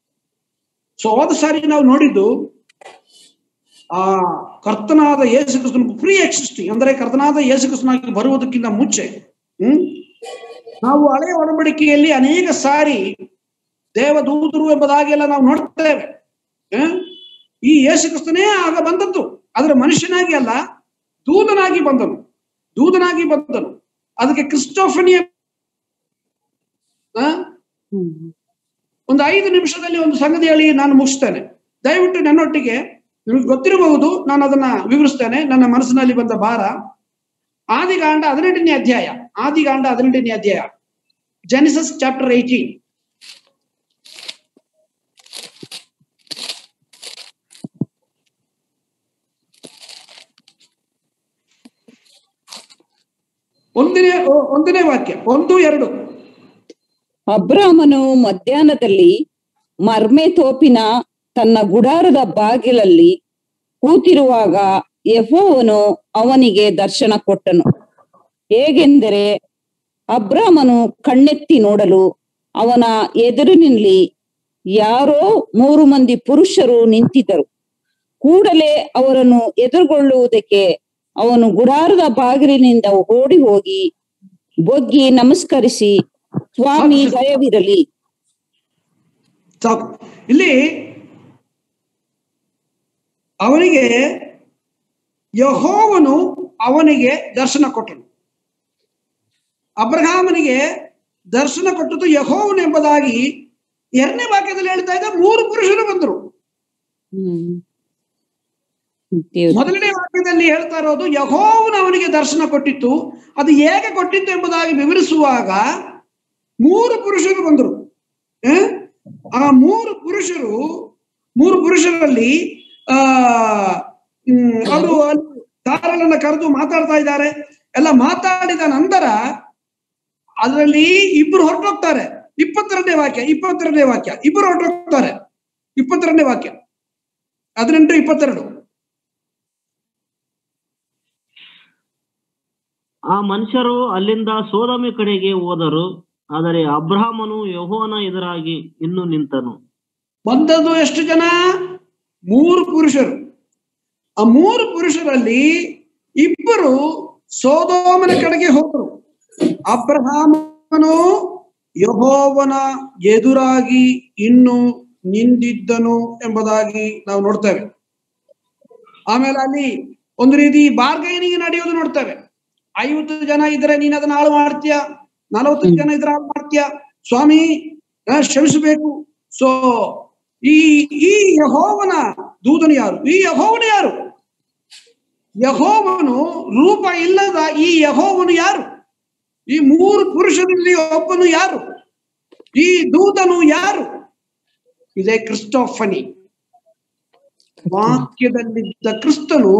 ಸೊ ಹೋದ ಸಾರಿ ನಾವು ನೋಡಿದ್ದು ಆ ಕರ್ತನಾದ ಯೇಸು ಕ್ರಿಸ್ತನ ಪ್ರೀ ಎಕ್ಸಿಸ್ಟಿಂಗ್ ಅಂದ್ರೆ ಕರ್ತನಾದ ಯೇಸು ಕ್ರಿಸ್ತನಾಗಿ ಬರುವುದಕ್ಕಿಂತ ಮುಂಚೆ ಹ್ಮ್ ನಾವು ಹಳೆಯ ಒಡಂಬಡಿಕೆಯಲ್ಲಿ ಅನೇಕ ಸಾರಿ ದೇವದೂತರು ಎಂಬುದಾಗಿ ಎಲ್ಲ ನಾವು ನೋಡ್ತೇವೆ ಹ್ಮ್? ಈ ಯೇಸು ಕ್ರಿಸ್ತನೇ ಆಗ ಬಂದದ್ದು ಆದ್ರೆ ಮನುಷ್ಯನಾಗಿ ಅಲ್ಲ ದೂತನಾಗಿ ಬಂದನು ದೂತನಾಗಿ ಬಂದನು ಅದಕ್ಕೆ ಕ್ರಿಸ್ಟೋಫನಿಯ ಆ? ಒಂದು ಐದು ನಿಮಿಷದಲ್ಲಿ ಒಂದು ಸಂಗತಿ ಹೇಳಿ ನಾನು ಮುಗಿಸ್ತೇನೆ ದಯವಿಟ್ಟು ನನ್ನೊಟ್ಟಿಗೆ ನಿಮಗೆ ಗೊತ್ತಿರಬಹುದು ನಾನು ಅದನ್ನ ವಿವರಿಸ್ತೇನೆ ನನ್ನ ಮನಸ್ಸಿನಲ್ಲಿ ಬಂದ ಭಾರ ಆದಿಗಾಂಡ ಹದಿನೆಂಟನೇ ಅಧ್ಯಾಯ ಆದಿಗಾಂಡ ಹದಿನೆಂಟನೇ ಅಧ್ಯಾಯ ಜೆನಿಸಸ್ ಚಾಪ್ಟರ್ ಏಯ್ಟೀನ್ ಒಂದನೇ ಒಂದನೇ ವಾಕ್ಯ ಒಂದು ಎರಡು ಅಬ್ರಾಮನು ಮಧ್ಯಾಹ್ನದಲ್ಲಿ ಮರ್ಮೆ ತೋಪಿನ ತನ್ನ ಗುಡಾರದ ಬಾಗಿಲಲ್ಲಿ ಕೂತಿರುವಾಗ ಯೆಹೋವನು ಅವನಿಗೆ ದರ್ಶನ ಕೊಟ್ಟನು ಹೇಗೆಂದರೆ ಅಬ್ರಾಮನು ಕಣ್ಣೆತ್ತಿ ನೋಡಲು ಅವನ ಎದುರಿನಲ್ಲಿ ಯಾರೋ ಮೂರು ಮಂದಿ ಪುರುಷರು ನಿಂತಿದ್ದರು ಕೂಡಲೇ ಅವರನ್ನು ಎದುರುಗೊಳ್ಳುವುದಕ್ಕೆ ಅವನು ಗುಡಾರದ ಬಾಗಿಲಿನಿಂದ ಓಡಿ ಹೋಗಿ ಬೊಗ್ಗಿ ನಮಸ್ಕರಿಸಿ ಸ್ವಾಮಿ ದಯವಿರಲಿ ಸಾಕು ಇಲ್ಲಿ ಅವನಿಗೆ ಯಹೋವನು ಅವನಿಗೆ ದರ್ಶನ ಕೊಟ್ಟನು ಅಬ್ರಹಾಮನಿಗೆ ದರ್ಶನ ಕೊಟ್ಟದ್ದು ಯಹೋವನು ಎಂಬುದಾಗಿ ಎರಡನೇ ವಾಕ್ಯದಲ್ಲಿ ಹೇಳ್ತಾ ಇದ್ದ ಮೂರು ಪುರುಷರು ಬಂದರು ಹ್ಮ್ ದೇವ್ರು ಮೊದಲನೇ ವಾಕ್ಯದಲ್ಲಿ ಹೇಳ್ತಾ ಇರೋದು ಯಹೋವನು ಅವನಿಗೆ ದರ್ಶನ ಕೊಟ್ಟಿತ್ತು ಅದು ಹೇಗೆ ಕೊಟ್ಟಿತ್ತು ಎಂಬುದಾಗಿ ವಿವರಿಸುವಾಗ ಮೂರು ಪುರುಷರು ಬಂದರು ಆ? ಆ ಮೂರು ಪುರುಷರು ಮೂರು ಪುರುಷರಲ್ಲಿ ಆ ಹ್ಮ್, ಅವರು ಅಲ್ಲಿ ದಾರಳನ್ನ ಕರೆದು ಮಾತಾಡ್ತಾ ಇದ್ದಾರೆ ಎಲ್ಲ ಮಾತಾಡಿದ ನಂತರ ಅದರಲ್ಲಿ ಇಬ್ರು ಹೊರಟೋಗ್ತಾರೆ ಇಪ್ಪತ್ತೆರಡನೇ ವಾಕ್ಯ ಇಪ್ಪತ್ತೆರಡನೇ ವಾಕ್ಯ ಇಬ್ಬರು ಹೊರಟೋಗ್ತಾರೆ ಇಪ್ಪತ್ತೆರಡನೇ ವಾಕ್ಯ ಹದಿನೆಂಟು ಇಪ್ಪತ್ತೆರಡು ಆ ಮನುಷ್ಯರು ಅಲ್ಲಿಂದ ಸೋದಮಿ ಕಡೆಗೆ ಹೋದರು ಆದರೆ ಅಬ್ರಹಾಮನು ಯೆಹೋವನ ಎದುರಾಗಿ ಇನ್ನು ನಿಂತನು ಬಂದದ್ದು ಎಷ್ಟು ಜನ ಮೂರು ಪುರುಷರು ಆ ಮೂರು ಪುರುಷರಲ್ಲಿ ಇಬ್ಬರು ಸೋದೋಮನ ಕಡೆಗೆ ಹೋದರು ಅಬ್ರಹಾಮನು ಯಹೋವನ ಎದುರಾಗಿ ಇನ್ನು ನಿಂದಿದ್ದನು ಎಂಬುದಾಗಿ ನಾವು ನೋಡ್ತೇವೆ ಆಮೇಲೆ ಅಲ್ಲಿ ಒಂದು ರೀತಿ ಬಾರ್ಗೈನಿಗೆ ನಡೆಯೋದು ನೋಡ್ತೇವೆ ಐವತ್ತು ಜನ ಇದ್ರೆ ನೀನ್ ಅದನ್ನ ಹಾಳು ಮಾಡ್ತೀಯ ನಲವತ್ತು ಜನ ಇದ್ರೆ ಹಾಳು ಮಾಡ್ತೀಯ ಸ್ವಾಮಿ ಆ, ಕ್ಷಮಿಸಬೇಕು ಸೊ ಈ ಈ ಯಹೋವನ ದೂತನು ಯಾರು ಈ ಯಹೋವನ ಯಾರು ಯಹೋವನು ರೂಪ ಇಲ್ಲದ ಈ ಯಹೋವನು ಯಾರು ಈ ಮೂರು ಪುರುಷರಲ್ಲಿ ಒಬ್ಬನು ಯಾರು ಈ ದೂತನು ಯಾರು ಇದೇ ಕ್ರಿಸ್ಟೋಫನಿ ವಾಕ್ಯದಲ್ಲಿದ್ದ ಕ್ರಿಸ್ತನು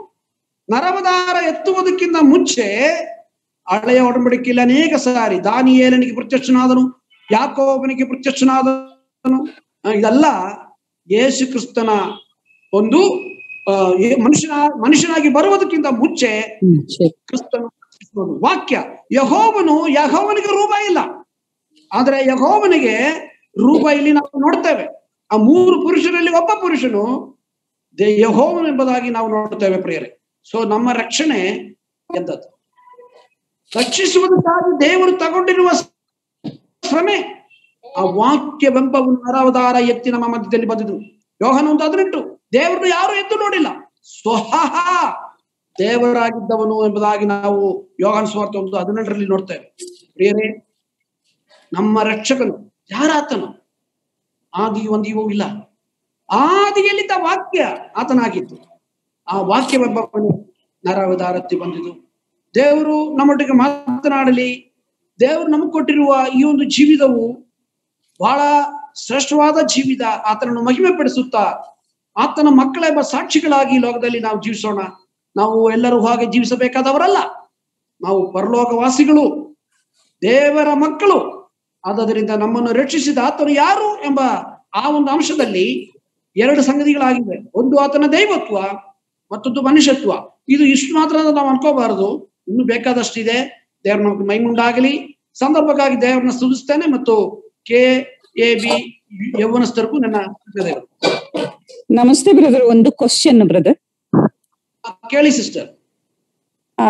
ನರವದಾರ ಎತ್ತುವುದಕ್ಕಿಂತ ಮುಂಚೆ ಹಳೆಯ ಒಡಂಬಡಿಕೆಯಲ್ಲಿ ಅನೇಕ ಸಾರಿ ದಾನಿಯೇಲನಿಗೆ ಪ್ರತ್ಯಕ್ಷನಾದನು ಯಾಕೋಬನಿಗೆ ಪ್ರತ್ಯಕ್ಷನಾದನು ಆ, ಇದೆಲ್ಲ ಯೇಸು ಕ್ರಿಸ್ತನ ಒಂದು ಆ, ಏ- ಮನುಷ್ಯನ ಮನುಷ್ಯನಾಗಿ ಬರುವುದಕ್ಕಿಂತ ಮುಂಚೆ ಹ್ಮ್ ಸರಿ ಕ್ರಿಸ್ತನು ಪ್ರತ್ಯಕ್ಷನಾದನು. ವಾಕ್ಯ ಯಹೋವನು ಯಹೋವನಿಗೆ ರೂಪ ಇಲ್ಲ ಆದ್ರೆ ಯಹೋವನಿಗೆ ರೂಪ ಇಲ್ಲಿ ನಾವು ನೋಡ್ತೇವೆ ಆ ಮೂರು ಪುರುಷರಲ್ಲಿ ಒಬ್ಬ ಪುರುಷನು ದೇ ಯಹೋವನು ಎಂಬುದಾಗಿ ನಾವು ನೋಡ್ತೇವೆ ಪ್ರಿಯರೇ ಸೊ ನಮ್ಮ ರಕ್ಷಣೆ ಎಂದದ್ದು ರಕ್ಷಿಸುವುದಕ್ಕಾಗಿ ದೇವರು ತಗೊಂಡಿರುವ ಶ್ರಮೆ ಆ ವಾಕ್ಯವೆಂಬವು ನರವತಾರ ಎತ್ತಿ ನಮ್ಮ ಮಧ್ಯದಲ್ಲಿ ಬಂದಿದ್ದು ಯೋಹನ ಒಂದು ಹದಿನೆಂಟು ದೇವರನ್ನು ಯಾರು ಎದ್ದು ನೋಡಿಲ್ಲ ಸ್ವಹ ದೇವರಾಗಿದ್ದವನು ಎಂಬುದಾಗಿ ನಾವು ಯೋಗನ ಸ್ವಾರ್ಥ ಒಂದು ಹದಿನೆಂಟರಲ್ಲಿ ನೋಡ್ತೇವೆ ಪ್ರಿಯರೇ ನಮ್ಮ ರಕ್ಷಕನು ಯಾರಾತನು ಆದಿ ಒಂದಿವೂ ಇಲ್ಲ ಆದಿಯಲ್ಲಿದ್ದ ವಾಕ್ಯ ಆತನಾಗಿತ್ತು ಆ ವಾಕ್ಯವೆಂಬವನು ನರವತಾರತ್ತಿ ಬಂದಿದ್ದು ದೇವರು ನಮ್ಮೊಟ್ಟಿಗೆ ಮಾತನಾಡಲಿ ದೇವರು ನಮಗೆ ಕೊಟ್ಟಿರುವ ಈ ಒಂದು ಜೀವಿತವು ಬಹಳ ಶ್ರೇಷ್ಠವಾದ ಜೀವಿತ ಆತನನ್ನು ಮಹಿಮೆ ಪಡಿಸುತ್ತಾ ಆತನ ಮಕ್ಕಳೆಂಬ ಸಾಕ್ಷಿಗಳಾಗಿ ಈ ಲೋಕದಲ್ಲಿ ನಾವು ಜೀವಿಸೋಣ ನಾವು ಎಲ್ಲರೂ ಹಾಗೆ ಜೀವಿಸಬೇಕಾದವರಲ್ಲ ನಾವು ಪರಲೋಕವಾಸಿಗಳು ದೇವರ ಮಕ್ಕಳು ಆದದರಿಂದ ನಮ್ಮನ್ನು ರಕ್ಷಿಸಿದ ಆತನು ಯಾರು ಎಂಬ ಆ ಒಂದು ಅಂಶದಲ್ಲಿ ಎರಡು ಸಂಗತಿಗಳಾಗಿವೆ ಒಂದು ಆತನ ದೈವತ್ವ ಮತ್ತೊಂದು ಮನುಷ್ಯತ್ವ ಇದು ಇಷ್ಟು ಮಾತ್ರ ಅಂತ ನಾವು ಅನ್ಕೋಬಾರದು ಇನ್ನು ಬೇಕಾದಷ್ಟಿದೆ ದೇವ್ರ ನಮ್ಗೆ ಮೈಮುಂಡಾಗಲಿ ಸಂದರ್ಭಕ್ಕಾಗಿ ದೇವರನ್ನ ಸ್ತುತಿಸ್ತೇನೆ ಮತ್ತು ಕೆ ಎ ಬಿ ಯೌವನಸ್ಥರಿಗೂ ನನ್ನ ಕೃತಜ್ಞತೆಗಳು. ನಮಸ್ತೆ ಬ್ರದರ್ ಒಂದು ಕ್ವಶನ್ ಬ್ರದರ್ ಕೇಳಿ ಸಿಸ್ಟರ್ ಆ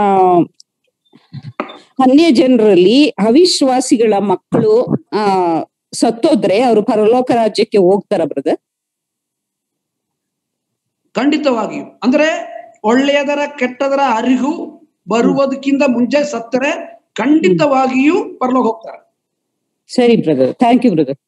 ಅನ್ಯ ಜನರಲ್ಲಿ ಅವಿಶ್ವಾಸಿಗಳ ಮಕ್ಕಳು ಆ ಸತ್ತೋದ್ರೆ ಅವರು ಪರಲೋಕ ರಾಜ್ಯಕ್ಕೆ ಹೋಗ್ತಾರ ಬ್ರದರ್ ಖಂಡಿತವಾಗಿಯೂ ಅಂದ್ರೆ ಒಳ್ಳೆಯದರ ಕೆಟ್ಟದರ ಅರಿವು ಬರುವುದಕ್ಕಿಂತ ಮುಂಚೆ ಸತ್ತರೆ ಖಂಡಿತವಾಗಿಯೂ ಪರಲೋಕ ಹೋಗ್ತಾರೆ ಸರಿ brother thank you brother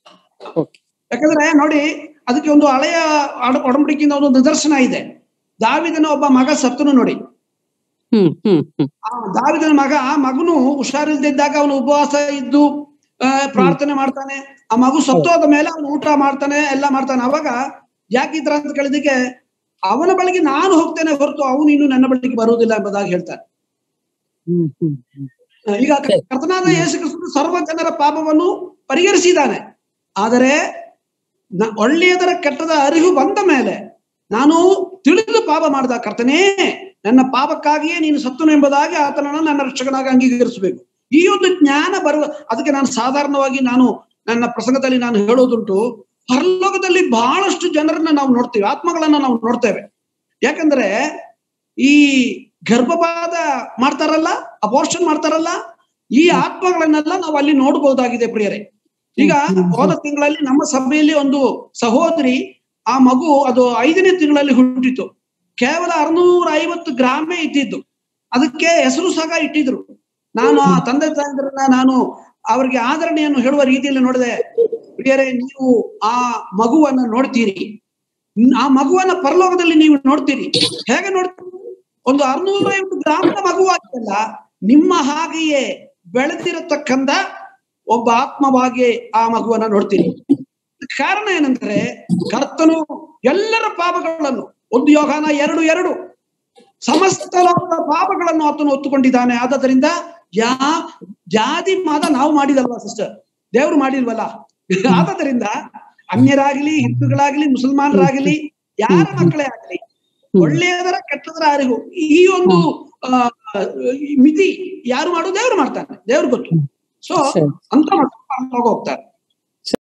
okay ಯಾಕಂದ್ರೆ ನೋಡಿ ಅದಕ್ಕೆ ಒಂದು ಹಳೆಯ ಅಡ- ಒಡಂಬಡಿಕೆಯಿಂದ ಒಂದು ನಿದರ್ಶನ ಇದೆ ದಾವಿದನ ಒಬ್ಬ ಮಗ ಸತ್ತನು ನೋಡಿ ಹ್ಮ್ ಹ್ಮ್ ಹ್ಮ್ ಆ ದಾವಿದನ ಮಗ ಆ ಮಗನು ಹುಷಾರಿಲ್ದಿದ್ದಾಗ ಅವನು ಉಪವಾಸ ಇದ್ದು ಆ, ಪ್ರಾರ್ಥನೆ ಮಾಡ್ತಾನೆ ಆ ಮಗು ಸತ್ತೋದ ಮೇಲೆ ಅವನು ಊಟ ಮಾಡ್ತಾನೆ ಎಲ್ಲ ಮಾಡ್ತಾನೆ ಅವಾಗ ಯಾಕಿದ್ರ ಅಂತ ಕೇಳಿದಕ್ಕೆ ಅವನ ಬಳಿಗೆ ನಾನು ಹೋಗ್ತೇನೆ ಹೊರತು ಅವನು ಇನ್ನು ನನ್ನ ಬಳಿಗೆ ಬರುವುದಿಲ್ಲ ಎಂಬುದಾಗಿ ಹೇಳ್ತಾನೆ ಹ್ಮ್ ಹ್ಮ್ ಹ್ಮ್ ಆ, ಈಗ ಕರ್ತನಾದ ಯೇಸು ಕ್ರಿಸ್ತನು ಸರ್ವ ಜನರ ಪಾಪವನ್ನು ಪರಿಹರಿಸಿದ್ದಾನೆ ಆದರೆ ನ- ಒಳ್ಳೆಯದರ ಕೆಟ್ಟದ ಅರಿವು ಬಂದ ಮೇಲೆ ನಾನು ತಿಳಿದು ಪಾಪ ಮಾಡಿದ ಕರ್ತನೇ ನನ್ನ ಪಾಪಕ್ಕಾಗಿಯೇ ನೀನು ಸತ್ತನು ಎಂಬುದಾಗಿ ಆತನನ್ನು ನನ್ನ ರಕ್ಷಕನಾಗಿ ಅಂಗೀಕರಿಸಬೇಕು ಈ ಒಂದು ಜ್ಞಾನ ಬರುವ ಅದಕ್ಕೆ ನಾನು ಸಾಧಾರಣವಾಗಿ ನಾನು ನನ್ನ ಪ್ರಸಂಗದಲ್ಲಿ ನಾನು ಹೇಳೋದುಂಟು ಪರಲೋಕದಲ್ಲಿ ಬಹಳಷ್ಟು ಜನರನ್ನ ನಾವು ನೋಡ್ತೇವೆ ಆತ್ಮಗಳನ್ನ ನಾವು ನೋಡ್ತೇವೆ ಯಾಕಂದ್ರೆ ಈ ಗರ್ಭಪಾತ ಮಾಡ್ತಾರಲ್ಲ ಅಬೋರ್ಷನ್ ಮಾಡ್ತಾರಲ್ಲ ಈ ಆತ್ಮಗಳನ್ನೆಲ್ಲ ನಾವು ಅಲ್ಲಿ ನೋಡಬಹುದಾಗಿದೆ ಪ್ರಿಯರೇ ಈಗ ಹೋದ ತಿಂಗಳಲ್ಲಿ ನಮ್ಮ ಸಭೆಯಲ್ಲಿ ಒಂದು ಸಹೋದರಿ ಆ ಮಗು ಅದು ಐದನೇ ತಿಂಗಳಲ್ಲಿ ಹುಟ್ಟಿತು ಕೇವಲ ಅರ್ನೂರ ಐವತ್ತು ಗ್ರಾಮೇ ಇದ್ದಿದ್ದು ಅದಕ್ಕೆ ಹೆಸರು ಸಹ ಇಟ್ಟಿದ್ರು ನಾನು ಆ ತಂದೆ ತಾಯಿದ್ರನ್ನ ನಾನು ಅವರಿಗೆ ಆದರಣೆಯನ್ನು ಹೇಳುವ ರೀತಿಯಲ್ಲಿ ನೋಡಿದೆ ಪ್ರಿಯರೇ ನೀವು ಆ ಮಗುವನ್ನ ನೋಡ್ತೀರಿ ಆ ಮಗುವನ್ನ ಪರಲೋಕದಲ್ಲಿ ನೀವು ನೋಡ್ತೀರಿ ಹೇಗೆ ನೋಡ್ತೀರಿ ಒಂದು ಅರ್ನೂರ ಐವತ್ತು ಗ್ರಾಮದ ಮಗುವಾಗಿಲ್ಲ ನಿಮ್ಮ ಹಾಗೆಯೇ ಬೆಳೆದಿರತಕ್ಕಂತ ಒಬ್ಬ ಆತ್ಮವಾಗಿ ಆ ಮಗುವನ್ನ ನೋಡ್ತೀರಿ ಕಾರಣ ಏನಂದ್ರೆ ಕರ್ತನು ಎಲ್ಲರ ಪಾಪಗಳನ್ನು ಒಂದು ಯೋಗಾನ ಎರಡು ಎರಡು ಸಮಸ್ತ ಲೋಕದ ಪಾಪಗಳನ್ನು ಆತನು ಹೊತ್ತುಕೊಂಡಿದ್ದಾನೆ ಆದದರಿಂದ ಯಾ ಜಾತಿ ಮಾದ ನಾವು ಮಾಡಿದಲ್ವಾ ಸಿಸ್ಟರ್ ದೇವ್ರು ಮಾಡಿಲ್ವಲ್ಲ ಆದದರಿಂದ ಅನ್ಯರಾಗ್ಲಿ ಹಿಂದೂಗಳಾಗ್ಲಿ ಮುಸಲ್ಮಾನರಾಗ್ಲಿ ಯಾರ ಮಕ್ಕಳೇ ಆಗ್ಲಿ ಒಳ್ಳೆಯದರ ಕೆಟ್ಟದರ ಅರಿವು ಈ ಒಂದು ಆ, ಈ ಮಿತಿ ಯಾರು ಮಾಡು ದೇವ್ರು ಮಾಡ್ತಾನೆ ದೇವ್ರು ಗೊತ್ತು ಸೊ ಸರಿ. ಅಂತ ಮಕ್ಕಳು ಪರಲೋಕ ಹೋಗ್ತಾರೆ